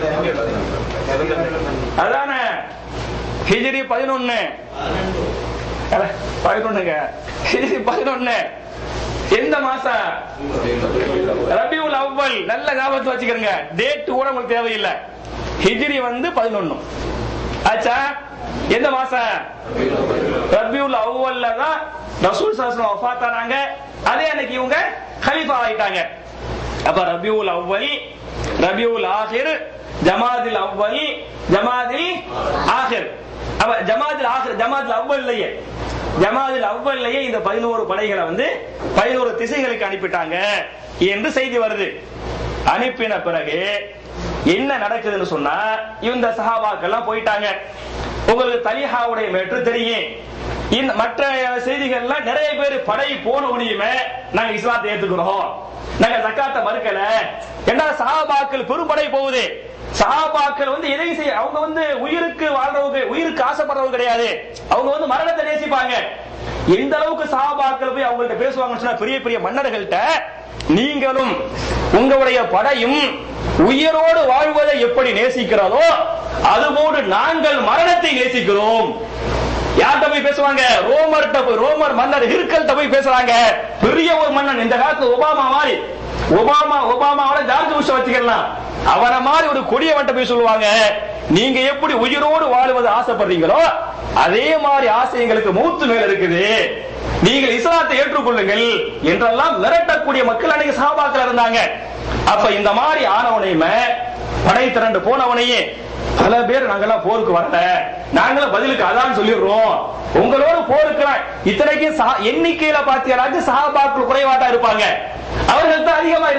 B: அதானே ஹிஜ்ரி பதினொன்னு அட, பதினொன்னுங்க ஹிஜ்ரி பதினொன்னு எந்த மாசம் ரபியுல் அவ்வல் நல்ல ஞாபகத்தை வச்சுக்கிறங்க டேட் கூட உங்களுக்கு தேவையில்லை ஹிஜ்ரி வந்து பதினொன்னு ஆச்சா எந்த மாசம் ரபியுல் அவ்வல்ல தான் ரசூல் சல்லல்லாஹு வஃபாத் ஆனாங்க அதே அன்னைக்கு இவங்க கலீஃபா ஆயிட்டாங்க அப்ப ரபியுல் அவ்வல் ரபியுல் ஆஹிர் ஜமாதில் அவ்வல் ஜமாதில் ஆஹிர் அப்ப ஜமாதில் ஆஹிர் ஜமாதில் அவ்வல் இல்லையே ஜமாதில் அவ்வல்லையே இந்த பதினோரு படைகளை வந்து பதினோரு திசைகளுக்கு அனுப்பிட்டாங்க என்று செய்தி வருது அனுப்பின பிறகு என்ன நடக்குதுன்னு சொன்னா இந்த சஹாபாக்கெல்லாம் போயிட்டாங்க உங்களுக்கு தலிஹாவுடைய மேற்று தெரியும் இந்த மற்ற செய்திகள்ல நிறைய பேர் படை போன உடனேயுமே நாங்க இஸ்லாத்தை ஏத்துக்கிறோம் நாங்க தக்காத்த மறுக்கல ஏன்னா சஹாபாக்கள் பெரும்படை போகுது சஹாபாக்கள் வந்து எதையும் செய்ய அவங்க வந்து உயிருக்கு வாழ்றவங்க உயிருக்கு ஆசைப்படுறவங்க கிடையாது அவங்க வந்து மரணத்தை நேசிப்பாங்க எந்த அளவுக்கு சஹாபாக்கள் போய் அவங்கள்ட்ட பேசுவாங்கன்னு சொன்னா பெரிய பெரிய மன்னர்கள்ட்ட நீங்களும் உங்களுடைய படையும் உயிரோடு வாழ்வதை எப்படி நேசிக்கிறதோ அதுபோன்று நாங்கள் மரணத்தை நேசிக்கிறோம் யார்கிட்ட போய் பேசுவாங்க ரோமர்கிட்ட போய் ரோமர் மன்னர் ஹிர்கல்ட்ட போய் பேசுறாங்க பெரிய ஒரு மன்னன் இந்த காலத்துல ஒபாமா மாதிரி ஒபாமா ஒபாமாவோட ஜார்ஜ் புஷ் வச்சுக்கலாம் அவனை மாதிரி ஒரு கொடியவன்ட்ட போய் சொல்லுவாங்க நீங்க எப்படி உயிரோடு வாழுவது ஆசைப்படுறீங்களோ அதே மாதிரி ஆசை எங்களுக்கு மூத்து மேல இருக்குது நீங்கள் இஸ்லாத்தை ஏற்றுக்கொள்ளுங்கள் என்றெல்லாம் மிரட்டக்கூடிய மக்கள் அன்னைக்கு சஹாபாக்கள் இருந்தாங்க அப்ப இந்த மாதிரி ஆனவனையுமே படை திரண்டு போனவனையே பல பேர் நாங்கெல்லாம் போருக்கு வரல நாங்களும் பதிலுக்கு அதான் சொல்லிடுறோம் உங்களோட போருக்கு இத்தனைக்கும் சஹா- எண்ணிக்கையில பாத்தீங்கன்னாச்சு சஹாபாக்கள் குறைவாட்டா இருப்பாங்க அவர்கள் தான் அதிகமா இருந்தாங்க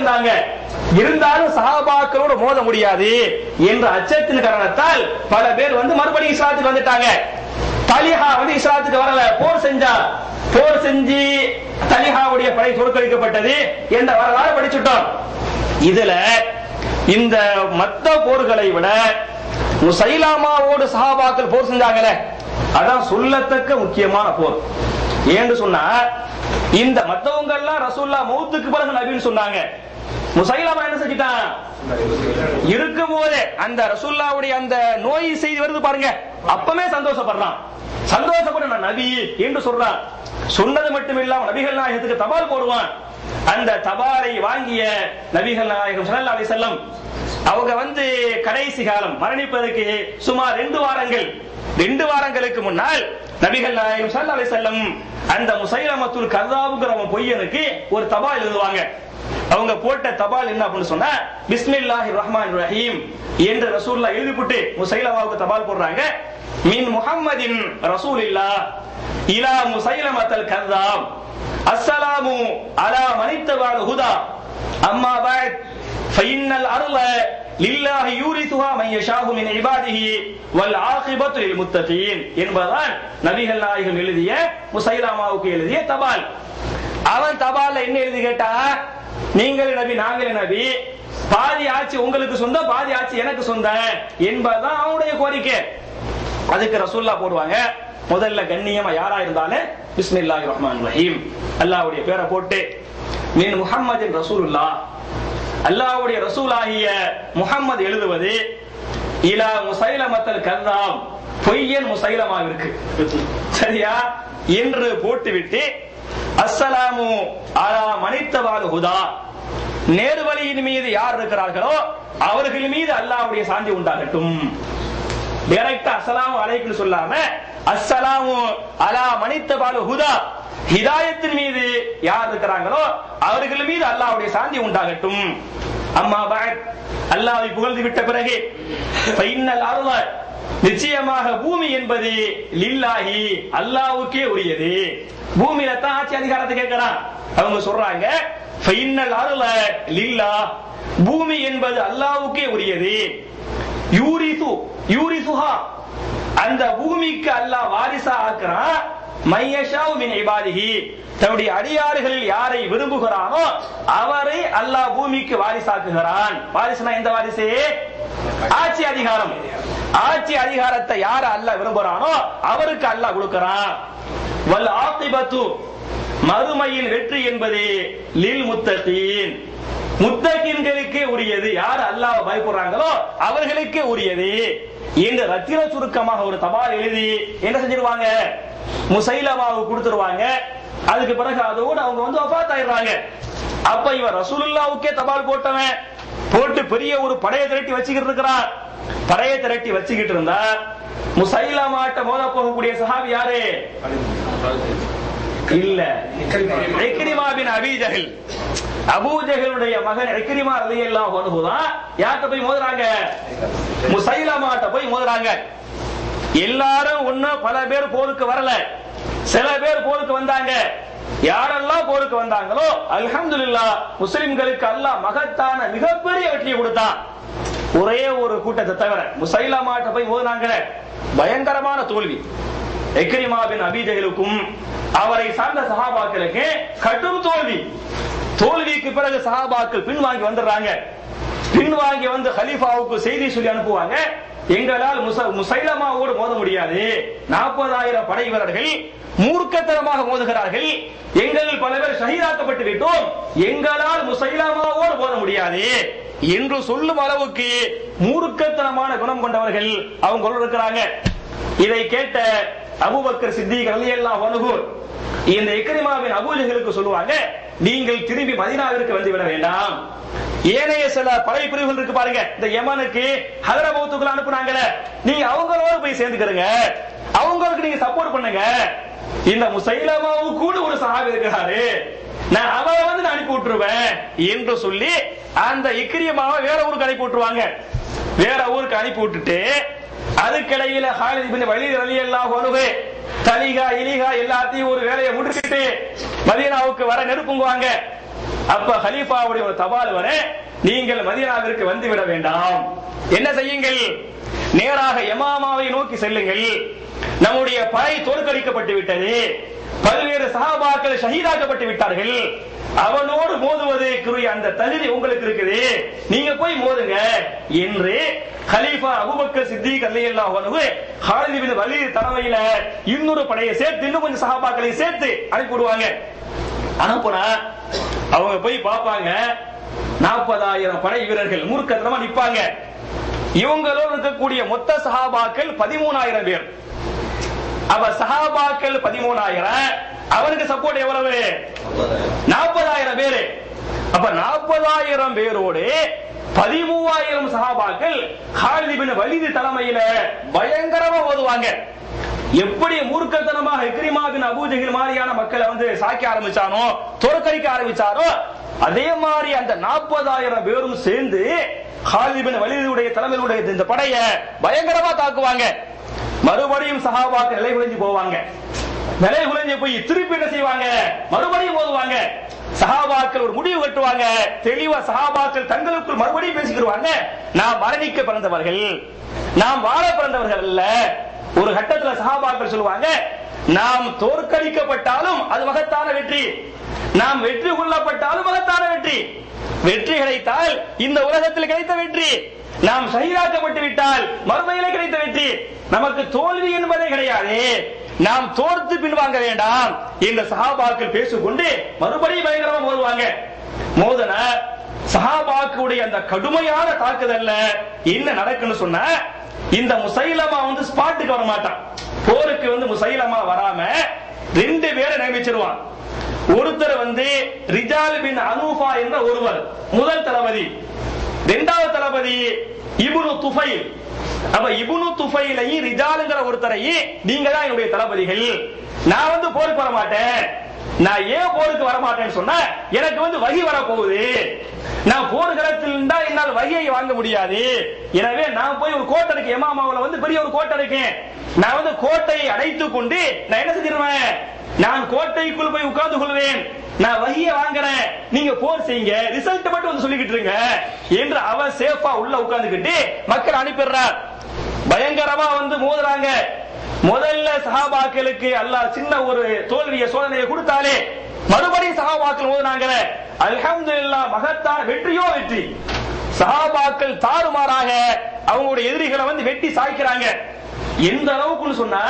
B: இருந்தாங்க இருந்தாலும் சஹாபாக்களோட மோத முடியாது என்ற அச்சத்தின் காரணத்தால் பல பேர் வந்து மறுபடியும் இஸ்லாத்துக்கு வந்துட்டாங்க தலிஹா வந்து இஸ்லாத்துக்கு வரல போர் செஞ்சா போர் செஞ்சு தலிஹாவுடைய படை சொற்கடிக்கப்பட்டது என்ற வரலாறு படிச்சுட்டோம் இதுல இந்த மத்த போர்களை விட முசைலாமாவோடு சஹாபாக்கள் போர் செஞ்சாங்களே அதான் சொல்லத்தக்க முக்கியமான போர் ஏன்னு சொன்னா இந்த மத்தவங்க எல்லாம் ரசூல்லா மௌத்துக்கு பிறகு நபின்னு சொன்னாங்க முசைலாமா என்ன செஞ்சிட்டான் இருக்கும் போதே அந்த ரசூல்லாவுடைய அந்த நோய் செய்தி வருது பாருங்க அப்பவே சந்தோஷப்படுறான் சந்தோஷப்பட நான் நபி என்று சொல்றான் சொன்னது மட்டும் இல்லாம நபிகள் நாயகத்துக்கு தபால் போடுவான் அந்த தபாலை வாங்கிய நபிகள் நாயகம் ஸல்லல்லாஹு அலைஹி வஸல்லம் அவங்க வந்து கடைசி காலம் மரணிப்பதற்கு சுமார் ரெண்டு வாரங்கள் ரெண்டு வாரங்களுக்கு முன்னால் நபிகள் நாயகம் ஸல்லல்லாஹு அலைஹி வஸல்லம் அந்த முசைலமத்துல் கذாபுங்கிற அவன் பொய்யனுக்கு ஒரு தபால் எழுதுவாங்க அவங்க போட்ட தபால் என்ன அப்படின்னு சொன்னா பிஸ்மில்லாஹிர் ரஹ்மான் ரஹீம் என்று ரசூல்லா எழுதிவிட்டு முசைலமாவுக்கு தபால் போடுறாங்க மின் முஹம்மதின் ரசூலில்லா இலா முசைலமத்தல் கذாப் அஸ்ஸலாமு அலா மனித்தபால் ஹுதா அம்மா பாத் فإن الأرض لله يورثها من يشاء من عباده والعاقبة للمتقين என்பதுதான் நபிகள் நாயகம் எழுதிய முசைலாமாவுக்கு எழுதிய தபால் அவன் தபால்ல என்ன எழுதி கேட்டா நீங்கள் நபி நாங்களே நபி பாதி ஆட்சி உங்களுக்கு சொந்தம் பாதி ஆட்சி எனக்கு சொந்தம் என்பதுதான் அவனுடைய கோரிக்கை அதுக்கு ரசூல்லா போடுவாங்க முதல்ல கண்ணியமா யாரா இருந்தாலும் பிஸ்மில்லாஹி ரஹ்மான் ரஹீம் அல்லாஹ்வுடைய பேரை போட்டு மின் முஹம்மதின் ரசூலுல்லா அல்லாஹ்வுடைய ரசூலாகிய முஹம்மது எழுதுவது இலா முசைலமத்தல் கல்லாம் பொய்யன் முசைலமாக இருக்கு சரியா என்று போட்டுவிட்டு அஸ்ஸலாமு அலா மனித்தவால் ஹுதா நேர்வழியின் மீது யார் இருக்கிறார்களோ அவர்கள் மீது அல்லாஹ்வுடைய சாந்தி உண்டாகட்டும் டைரக்டா அஸ்ஸலாமு அலைக்கும் சொல்லாம அஸ்ஸலாமு அலா மனித்தபாலு ஹுதா ஹிதாயத்தின் மீது யார் இருக்கிறாங்களோ அவர்கள் மீது அல்லாஹ்வுடைய சாந்தி உண்டாகட்டும் அம்மா பாத் அல்லாஹ்வை புகழ்ந்து விட்ட பிறகு ஃபைனல் அருள நிச்சயமாக பூமி என்பது லில்லாஹி அல்லாஹ்வுக்கே உரியது பூமியில தான் ஆட்சி அதிகாரத்தை கேட்கலாம் அவங்க சொல்றாங்க ஃபைனல் அருள லில்லா பூமி என்பது அல்லாஹ்வுக்கே உரியது யூரிசு யூரிசுஹா அந்த பூமிக்கு அல்லாஹ் வாரிசா ஆக்குறான் மையஷாவு மின் இபாதிஹி தன்னுடைய அடியாறுகளில் யாரை விரும்புகிறானோ அவரை அல்லாஹ் பூமிக்கு வாரிசாக்குகிறான் வாரிசுனா எந்த வாரிசு ஆட்சி அதிகாரம் ஆட்சி அதிகாரத்தை யார அல்லாஹ் விரும்புறானோ அவருக்கு அல்லாஹ் கொடுக்கிறான் வல் ஆத்திபத்து மறுமையில் வெற்றி என்பது லில் முத்தகீன் முத்தகின்களுக்கே உரியது யார் அல்லாஹ் பயப்படுறாங்களோ அவர்களுக்கே உரியது என்று ரத்தின சுருக்கமாக ஒரு தபால் எழுதி என்ன செஞ்சிருவாங்க முசைலமாவுக்கு கொடுத்துருவாங்க அதுக்கு பிறகு அதோடு அவங்க வந்து வஃபாத் ஆயிடுறாங்க அப்ப இவன் ரசூலுல்லாவுக்கே தபால் போட்டவன் போட்டு பெரிய ஒரு படையை திரட்டி வச்சுக்கிட்டு இருக்கிறான் படையை திரட்டி வச்சுக்கிட்டு இருந்தா முசைலமாட்ட மோத போகக்கூடிய சஹாபி யாரு இல்ல Ikrimah bin Abi Jahl Abu ஜஹலுடைய மகன் இக்ரிமா ரலியல்லாஹு அன்ஹு தான் யார்ட்ட போய் மோதுறாங்க முசைலமாட்ட போய் மோதுறாங்க எல்லாரும் ஒண்ணு பல பேர் போருக்கு வரல சில பேர் போருக்கு வந்தாங்க யாரெல்லாம் போருக்கு வந்தாங்களோ அல்ஹம்துலில்லாஹ் முஸ்லிம்களுக்கு அல்லாஹ் மகத்தான மிகப்பெரிய வெற்றியை கொடுத்தான் ஒரே ஒரு கூட்டத்தை தவிர முசைலமாட்ட போய் மோதுனாங்க பயங்கரமான தோல்வி எக்ரிமா பின் அபிஜகளுக்கும் அவரை சார்ந்த சஹாபாக்களுக்கு கடும் தோல்வி தோல்விக்கு பிறகு சஹாபாக்கள் பின்வாங்கி வந்துடுறாங்க பின்வாங்கி வந்து ஹலீஃபாவுக்கு செய்தி சொல்லி அனுப்புவாங்க எங்களால் முச- முசைலமாவோடு மோத முடியாது நாற்பதாயிரம் படை வீரர்கள் மூர்க்கத்தனமாக மோதுகிறார்கள் எங்களில் பல பேர் ஷஹீதாக்கப்பட்டு விட்டோம் எங்களால் முசைலமாவோடு மோத முடியாது என்று சொல்லும் அளவுக்கு மூர்க்கத்தனமான குணம் கொண்டவர்கள் அவங்க இருக்கிறாங்க இதை கேட்ட அபூபக்கர் சித்திக் ரலியல்லாஹு அன்ஹு இந்த இக்ரிமாவின் அபூஜகளுக்கு சொல்லுவாங்க நீங்கள் திரும்பி மதீனாவிற்கு வந்து விட வேண்டாம் ஏனைய சில படை பிரிவுகள் இருக்கு பாருங்க இந்த யமனுக்கு ஹதரபௌத்துக்குள்ள அனுப்புனாங்கல்ல நீங்க அவங்களோட போய் சேர்ந்துக்கிறங்க அவங்களுக்கு நீங்க சப்போர்ட் பண்ணுங்க இந்த முசைலமாவு கூட ஒரு சஹாபி இருக்கிறாரு நான் அவரை வந்து நான் அனுப்பி விட்டுருவேன் என்று சொல்லி அந்த இக்கிரியமாவை வேற ஊருக்கு அனுப்பி விட்டுருவாங்க வேற ஊருக்கு அனுப்பி விட்டுட்டு அதுக்கிடையில ஹாலித் பின் வலீத் ரலியல்லாஹு அன்ஹு தலிகா இலிகா எல்லாத்தையும் ஒரு வேலையை முடிச்சிட்டு மதீனாவுக்கு வர நெருப்புங்குவாங்க அப்ப ஹலீஃபாவுடைய ஒரு தபால் வர நீங்கள் மதீனாவிற்கு வந்து விட வேண்டாம் என்ன செய்யுங்கள் நேராக யமாமாவை நோக்கி செல்லுங்கள் நம்முடைய படை தோற்கடிக்கப்பட்டு விட்டது பல்வேறு சகாபாக்கள் ஷஹீதாக்கப்பட்டு விட்டார்கள் அவனோடு மோதுவதற்குரிய அந்த தகுதி உங்களுக்கு இருக்குது நீங்க போய் மோதுங்க என்று கலீஃபா அபூபக்கர் சித்திக் ரலியல்லாஹு அன்ஹு ஹாலித் பின் வலீத் தலைமையில இன்னொரு படையை சேர்த்து இன்னும் கொஞ்சம் சஹாபாக்களை சேர்த்து அனுப்பி விடுவாங்க அனுப்புனா அவங்க போய் பார்ப்பாங்க நாற்பதாயிரம் படை வீரர்கள் மூர்க்கத்தனமா நிப்பாங்க இவங்களோடு இருக்கக்கூடிய மொத்த சஹாபாக்கள் பதிமூணாயிரம் பேர் அப்ப சஹாபாக்கள் பதிமூணாயிரம் அவருக்கு சப்போர்ட் எவ்வளவு நாற்பதாயிரம் பேரு அப்ப நாற்பதாயிரம் பேரோடு பதிமூவாயிரம் சஹாபாக்கள் ஹாலித் பின் வலிது தலைமையில பயங்கரமா ஓதுவாங்க எப்படி மூர்க்கத்தனமாக இக்ரிமா பின் அபூஜஹில் மாதிரியான மக்களை வந்து சாக்கி ஆரம்பிச்சானோ தோற்கடிக்க ஆரம்பிச்சாரோ அதே மாதிரி அந்த நாற்பதாயிரம் பேரும் சேர்ந்து ஹாலித் பின் வலிதுடைய தலைமையிலுடைய இந்த படைய பயங்கரமா தாக்குவாங்க மறுபடியும் சஹாபாக்கள் நிலை குலைஞ்சு போவாங்க நிலை குலைஞ்சு போய் திருப்பி என்ன செய்வாங்க மறுபடியும் ஓதுவாங்க சஹாபாக்கள் ஒரு முடிவு கட்டுவாங்க தெளிவா சஹாபாக்கள் தங்களுக்குள் மறுபடியும் பேசிக்கிடுவாங்க நாம் மரணிக்க பிறந்தவர்கள் நாம் வாழ பிறந்தவர்கள் அல்ல ஒரு கட்டத்துல சஹாபாக்கள் சொல்லுவாங்க நாம் தோற்கடிக்கப்பட்டாலும் அது மகத்தான வெற்றி நாம் வெற்றி கொள்ளப்பட்டாலும் மகத்தான வெற்றி வெற்றி கிடைத்தால் இந்த உலகத்தில் கிடைத்த வெற்றி நாம் சகிதாக்கப்பட்டு விட்டால் மறுமையிலே கிடைத்த வெற்றி நமக்கு தோல்வி என்பதே கிடையாது நாம் தோர்த்து பின்வாங்க வேண்டாம் இந்த சஹாபாக்கள் பேசிக்கொண்டு மறுபடியும் பயங்கரமா மோதுவாங்க மோதன சஹாபாக்குடைய அந்த கடுமையான தாக்குதல்ல என்ன நடக்குன்னு சொன்ன இந்த முசைலமா வந்து ஸ்பாட்டுக்கு வர மாட்டான் போருக்கு வந்து முசைலமா வராம ரெண்டு பேரை நியமிச்சிருவான் ஒருத்தர் வந்து ரிஜால் பின் அனூஃபா என்ற ஒருவர் முதல் தளபதி இரண்டாவது தளபதி இபுனு துஃபைல் அப்ப இபுனு துஃபைலையும் ரிஜாலுங்கிற ஒருத்தரையும் நீங்க தான் என்னுடைய தளபதிகள் நான் வந்து போருக்கு வர மாட்டேன் நான் ஏன் போருக்கு வர மாட்டேன்னு சொன்னா எனக்கு வந்து வகி வர போகுது நான் போர் களத்தில் இருந்தா என்னால் வகியை வாங்க முடியாது எனவே நான் போய் ஒரு கோட்டை இருக்கு எமாமாவுல வந்து பெரிய ஒரு கோட்டை இருக்கேன் நான் வந்து கோட்டையை அடைத்துக் கொண்டு நான் என்ன செஞ்சிருவேன் நான் கோட்டைக்குள் போய் உட்கார்ந்து கொள்வேன் நான் வகிய வாங்குறேன் நீங்க போர் செய்யுங்க ரிசல்ட் மட்டும் வந்து சொல்லிக்கிட்டு இருங்க என்று அவன் சேஃபா உள்ள உட்கார்ந்துகிட்டு மக்கள் அனுப்பிடுறார் பயங்கரமா வந்து மோதுறாங்க முதல்ல சஹாபாக்களுக்கு அல்லாஹ் சின்ன ஒரு தோல்விய சோதனையை கொடுத்தாலே மறுபடியும் சஹாபாக்கள் மோதுனாங்க அல்ஹம்துலில்லாஹ் மகத்தான வெற்றியோ வெற்றி சஹாபாக்கள் தாறுமாறாக அவங்களுடைய எதிரிகளை வந்து வெட்டி சாய்க்கிறாங்க எந்த அளவுக்குன்னு சொன்னா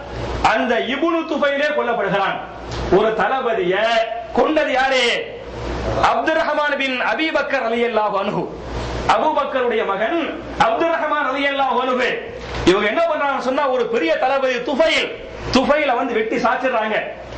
B: அந்த இபுனு துபையிலே கொல்லப்படுகிறான் ஒரு தளபதிய கொண்டது யாரு அப்துல் ரஹ்மான் பின் அபிபக்கர் அலி அல்லாஹ் அனுகு அபுபக்கருடைய மகன் அப்துல் ரஹ்மான் அலி அல்லாஹ் அனுகு இவங்க என்ன பண்றாங்க சொன்னா ஒரு பெரிய தளபதி துஃபைல் துஃபைல வந்து வெட்டி சாச்சிடுறாங்க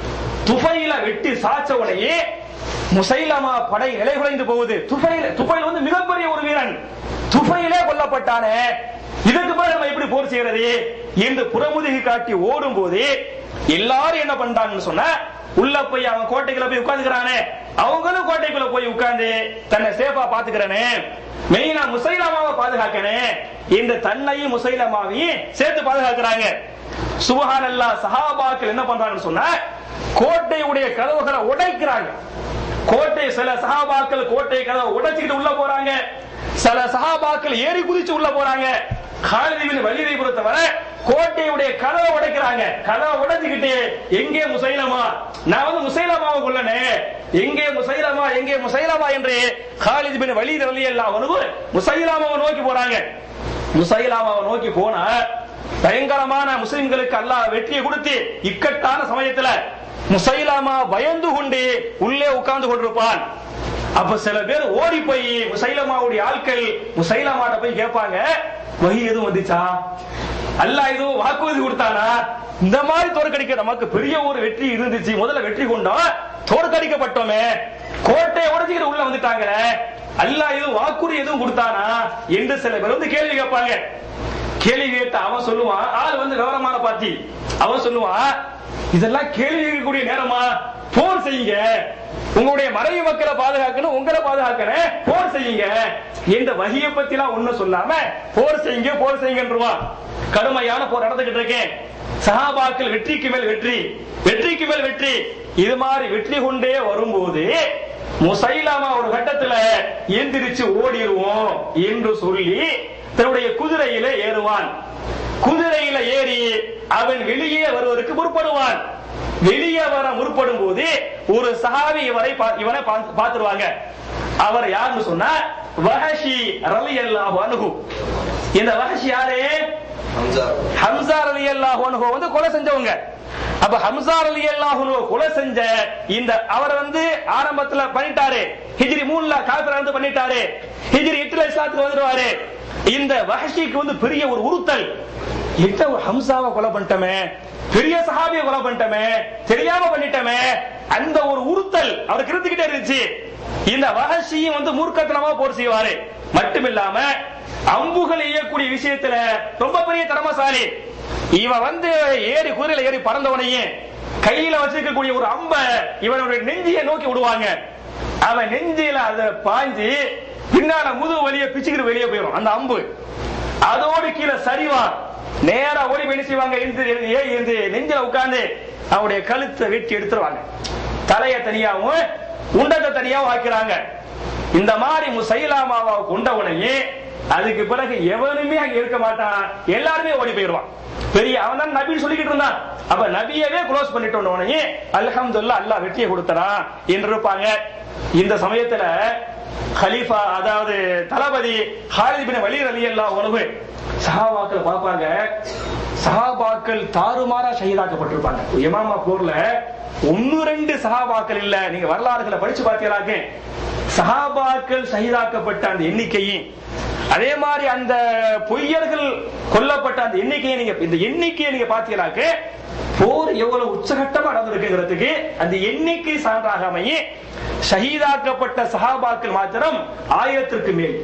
B: துஃபைல வெட்டி சாச்ச உடனே முசைலமா படை நிலை குலைந்து போகுது துஃபைல் துஃபைல் வந்து மிகப்பெரிய ஒரு வீரன் துஃபைலே கொல்லப்பட்டானே இதுக்கு பிறகு நம்ம எப்படி போர் செய்யறது என்று புறமுதுகி காட்டி ஓடும் போது எல்லாரும் என்ன பண்றாங்கன்னு சொன்னா உள்ள போய் அவன் கோட்டைக்குள்ள போய் உட்கார்ந்துக்கிறானே அவங்களும் கோட்டைக்குள்ள போய் உட்கார்ந்து தன்னை சேஃபா பாத்துக்கிறனே மெயினா முசைலமாவை பாதுகாக்கனே இந்த தன்னையும் முசைலமாவையும் சேர்த்து பாதுகாக்கிறாங்க சுபஹான் அல்லா சஹாபாக்கள் என்ன பண்றாங்கன்னு சொன்னா கோட்டையுடைய கதவுகளை உடைக்கிறாங்க கோட்டை சில சஹாபாக்கள் கோட்டை கதவை உடைச்சுக்கிட்டு உள்ள போறாங்க சில சஹாபாக்கள் ஏறி குதிச்சு உள்ள போறாங்க காலிதிபின் வலிதை பொறுத்தவரை கோட்டையுடைய கதவை உடைக்கிறாங்க கதவை உடைச்சுக்கிட்டு எங்கே முசைலமா நான் வந்து முசைலமாவை கொள்ளனே எங்கே முசைலமா எங்கே முசைலமா என்று காலித் பின் வலீத் ரலியல்லாஹு அன்ஹு முசைலமாவை நோக்கி போறாங்க முசைலமாவை நோக்கி போனா பயங்கரமான முஸ்லிம்களுக்கு அல்லாஹ் வெற்றியை கொடுத்து இக்கட்டான சமயத்துல முசைலாமா பயந்து கொண்டு உள்ளே உட்கார்ந்து கொண்டிருப்பான் அப்ப சில பேர் ஓடி போய் முசைலமாவுடைய ஆட்கள் முசைலமாட்ட போய் கேட்பாங்க வகி எதுவும் வந்துச்சா அல்லாஹ் எதுவும் வாக்குறுதி கொடுத்தானா இந்த மாதிரி தோற்கடிக்க நமக்கு பெரிய ஒரு வெற்றி இருந்துச்சு முதல்ல வெற்றி கொண்டோம் தோற்கடிக்கப்பட்டோமே கோட்டையை உடைச்சிக்கிட்டு உள்ள வந்துட்டாங்களே அல்லாஹ் எதுவும் வாக்குறுதி எதுவும் கொடுத்தானா என்று சில பேர் வந்து கேள்வி கேட்பாங்க கேள்வி கேட்டு அவன் சொல்லுவான் ஆள் வந்து விவரமான பாத்தி அவன் சொல்லுவான் இதெல்லாம் கேள்வி கேட்கக்கூடிய நேரமா போர் செய்யுங்க உங்களுடைய மறைவு மக்களை பாதுகாக்கணும் உங்களை பாதுகாக்கணும் போர் செய்யுங்க இந்த வகியை பத்தி எல்லாம் ஒண்ணும் சொல்லாம போர் செய்யுங்க போர் செய்யுங்கன்றுவான் கடுமையான போர் நடந்துகிட்டு இருக்கேன் சஹாபாக்கள் வெற்றிக்கு மேல் வெற்றி வெற்றிக்கு மேல் வெற்றி இது மாதிரி வெற்றி கொண்டே வரும்போது முசைலாமா ஒரு கட்டத்துல எந்திரிச்சு ஓடிடுவோம் என்று சொல்லி தன்னுடைய குதிரையில ஏறுவான் குதிரையில ஏறி அவன் வெளியே வருவதற்கு முற்படுவான் வெளியே வர முற்படும் போது ஒரு சஹாபி இவரை பா- இவனை பா- பார்த்துருவாங்க அவர் யாருன்னு சொன்னா வஹஷி ரலியல்லாஹு அன்ஹு இந்த வஹஷி யாரு ஹம்சா ரலியல்லாஹு அன்ஹு வந்து கொலை செஞ்சவங்க அப்ப ஹம்சா ரலியல்லாஹு அன்ஹு கொலை செஞ்ச இந்த அவர் வந்து ஆரம்பத்துல பண்ணிட்டாரு ஹிஜ்ரி மூணுல காபிர வந்து பண்ணிட்டாரு ஹிஜ்ரி எட்டுல இஸ்லாத்துக்கு வந்துருவாரு இந்த வஹஷிக்கு வந்து பெரிய ஒரு உறுத்தல் எட்ட ஒரு ஹம்சாவை கொலை பண்ணிட்டோமே பெரிய சஹாபியை கொலை பண்ணிட்டோமே தெரியாம பண்ணிட்டோமே அந்த ஒரு உறுத்தல் அவருக்கு இருந்துகிட்டே இருந்துச்சு இந்த வஹஷியும் வந்து மூர்க்கத்தனமா போர் செய்வாரு மட்டுமில்லாம அம்புகள் எய்யக்கூடிய விஷயத்துல ரொம்ப பெரிய திறமசாலி இவன் வந்து ஏறி குதிரையில ஏறி பறந்தவனையே கையில வச்சிருக்கக்கூடிய ஒரு அம்ப இவனுடைய நெஞ்சியை நோக்கி விடுவாங்க அவன் நெஞ்சில அத பாஞ்சு பின்னால முதுகு வலிய பிச்சுக்கிட்டு வெளியே போயிடும் அந்த அம்பு அதோடு கீழே சரிவான் நேரா ஓடி போய் என்ன செய்வாங்க எழுந்து ஏறி எழுந்து நெஞ்சில உட்கார்ந்து அவனுடைய கழுத்தை வெட்டி எடுத்துருவாங்க தலைய தனியாவும் உண்டத்தை தனியாவும் ஆக்கிறாங்க இந்த மாதிரி முசைலாமாவை கொண்டவனையே அதுக்கு பிறகு எவனுமே அங்க இருக்க மாட்டான் எல்லாருமே ஓடி போயிடுவான் பெரிய அவன் தான் நபின்னு சொல்லிக்கிட்டு இருந்தான் அப்ப நபியவே க்ளோஸ் பண்ணிட்டு உடனே அல்ஹம்துலில்லாஹ் அல்லாஹ் வெற்றியை கொடுத்தறான் என்று இருப்பாங்க இந்த சமயத்துல கலீஃபா அதாவது தளபதி ஹாலித் பின் வலீத் ரலியல்லாஹு அன்ஹு சஹாபாக்கள் பார்ப்பாங்க சஹாபாக்கள் தாறுமாறா ஷஹீதாக்கப்பட்டிருப்பாங்க இமாமா போர்ல ஒன்னு ரெண்டு சஹாபாக்கள் இல்ல நீங்க வரலாறுகளை படிச்சு பார்த்தீங்களாக்க சஹாபாக்கள் ஷஹீதாக்கப்பட்ட அந்த எண்ணிக்கையும் அதே மாதிரி அந்த பொய்யர்கள் கொல்லப்பட்ட அந்த எண்ணிக்கையை நீங்க இந்த எண்ணிக்கையை நீங்க பார்த்தீங்களாக்க போர் எவ்வளவு உச்சகட்டமா நடந்திருக்குங்கிறதுக்கு அந்த எண்ணிக்கை சான்றாக அமைய ஷஹீதாக்கப்பட்ட சஹாபாக்கள் மாத்திரம் ஆயிரத்திற்கு மேல்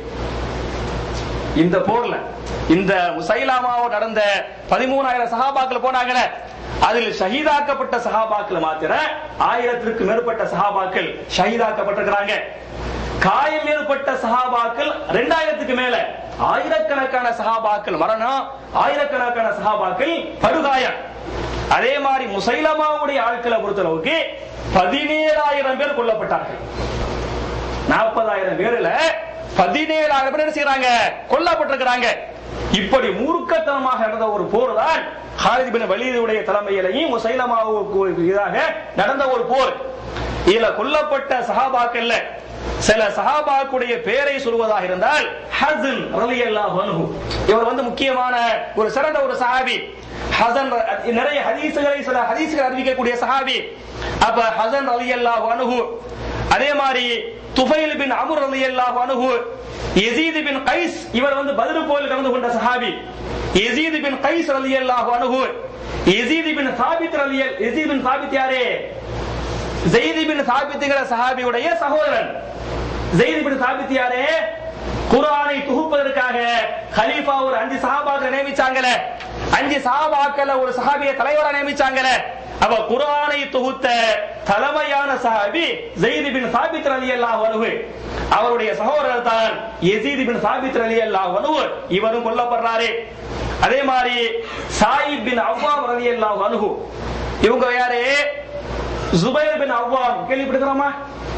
B: இந்த போர்ல இந்த முசைலாமாவோ நடந்த பதிமூணாயிரம் சஹாபாக்கள் போனாங்களே அதில் ஷஹீதாக்கப்பட்ட சஹாபாக்கள் மாத்திர ஆயிரத்திற்கு மேற்பட்ட சஹாபாக்கள் ஷஹீதாக்கப்பட்டிருக்கிறாங்க காயம் ஏற்பட்ட சஹாபாக்கள் ரெண்டாயிரத்துக்கு மேல ஆயிரக்கணக்கான சஹாபாக்கள் மரணம் ஆயிரக்கணக்கான சஹாபாக்கள் படுகாயம் அதே மாதிரி முசைலமாவுடைய ஆட்களை பொறுத்தளவுக்கு பதினேழாயிரம் பேர் கொல்லப்பட்டார்கள் நாற்பதாயிரம் பேர்ல பதினேழாயிரம் பேர் என்ன செய்யறாங்க கொல்லப்பட்டிருக்கிறாங்க இப்படி மூர்க்கத்தனமாக நடந்த ஒரு போர் தான் ஹாலித் பின் வலீதுடைய தலைமையிலையும் முசைலமாவுக்கு எதிராக நடந்த ஒரு போர் இதுல கொல்லப்பட்ட சஹாபாக்கள்ல சில சஹாபாக்குடைய பெயரை சொல்வதாக இருந்தால் ஹசன் ரலியல்லாஹு அன்ஹு இவர் வந்து முக்கியமான ஒரு சிறந்த ஒரு சஹாபி ஹசன் ர- நிறைய ஹதீசுகளை சில ஹதீசுகள் அறிவிக்கக்கூடிய சஹாபி அப்ப ஹசன் ரலியல்லாஹு அன்ஹு அதே மாதிரி துஃபைல் பின் அமுர் ரலியல்லாஹு அன்ஹு யசீத் பின் கைஸ் இவர் வந்து பத்ர் போரில் கலந்து கொண்ட சஹாபி யசீத் பின் கைஸ் ரலியல்லாஹு அன்ஹு யசீத் பின் சாபித் ரலியல் யசீத் பின் சாபித் யாரே ஜெயித் பின் சாபித்துங்கிற சஹாபியுடைய சகோதரன் ஜெயித் பின் சாபித் யாரே குர்ஆனை தொகுப்பதற்காக கலீஃபா ஒரு அஞ்சு சஹாபாக்களை நியமிச்சாங்களே அஞ்சு சஹாபாக்கள ஒரு சஹாபியை தலைவரா நியமிச்சாங்களே அப்ப குர்ஆனை தொகுத்த தலைமையான சஹாபி ஜெயித் பின் சாபித் ரலியல்லாஹு அன்ஹு அவருடைய சகோதரர் தான் யசீத் பின் சாபித் ரலியல்லாஹு அன்ஹு இவரும் கொல்லப்படுறாரு அதே மாதிரி சாயிப் பின் அவ்வாம் ரலியல்லாஹு அன்ஹு இவங்க யாரு ஜுபைர் பின் அவ்வாம் கேள்விப்படுகிறோமா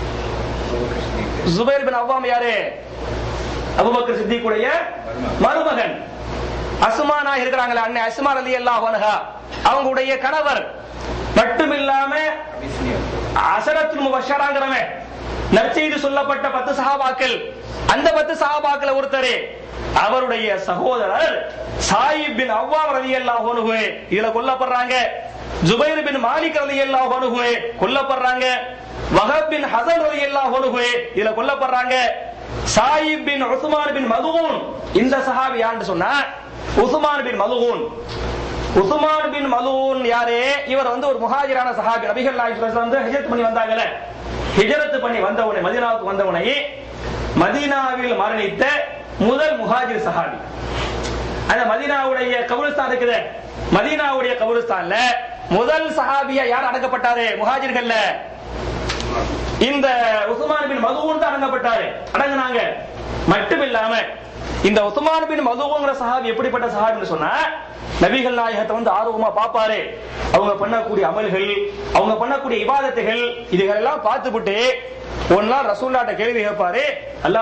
B: ஜுபைர் பின் அவ்வாம் யாரு அபுபக்கர் சித்திக்குடைய மருமகன் அசுமானா இருக்கிறாங்களே அண்ணன் அஸ்மா அலி அல்லாஹ் அவங்களுடைய கணவர் மட்டுமில்லாம அசரத்துல் முபஷராங்கிறவன் நற்செய்தி சொல்லப்பட்ட பத்து சஹாபாக்கள் அந்த பத்து சஹாபாக்கள் ஒருத்தர் அவருடைய சகோதரர் சாயிப் பின் அவ்வாம் ரலியல்லாஹு அன்ஹு இதுல கொல்லப்படுறாங்க ஜுபைர் பின் மாலிக் ரலியல்லாஹு அன்ஹு கொல்லப்படுறாங்க வஹப் பின் ஹசன் ரலியல்லாஹு அன்ஹு இதுல கொல்லப்படுறாங்க சாயிப் பின் உஸ்மான் பின் மதுகூன் இந்த சஹாபி யாருன்னு சொன்னா உஸ்மான் பின் மதுகூன் உஸ்மான் பின் மலூன் யாரு இவர் வந்து ஒரு முஹாஜிரான சஹாபி நபிகள் நாயகம் வந்து ஹிஜரத் பண்ணி வந்தாங்கல்ல ஹிஜரத் பண்ணி வந்தவனை மதீனாவுக்கு வந்தவனை மதீனாவில் மரணித்த முதல் முஹாஜிர் சஹாபி அந்த மதீனாவுடைய கபுரஸ்தான் இருக்குது மதீனாவுடைய கபுரஸ்தான்ல முதல் சஹாபியா யார் அடக்கப்பட்டாரு முஹாஜிர்கள்ல இந்த உஸ்மான் பின் மதுவூன் தான் அடங்கப்பட்டாரு அடங்குனாங்க மட்டும் இல்லாம இந்த உஸ்மான் பின் மதுவுங்கிற சஹாபி எப்படிப்பட்ட சஹாபின்னு சொன்னா நபிகள் நாயகத்தை வந்து ஆர்வமா பாப்பாரு அவங்க பண்ணக்கூடிய அமல்கள் அவங்க பண்ணக்கூடிய இபாதத்துகள் இதுகள் எல்லாம் பார்த்துவிட்டு ஒரு நாள் ரசூல்லாட்ட கேள்வி கேட்பாரு அல்லாஹ்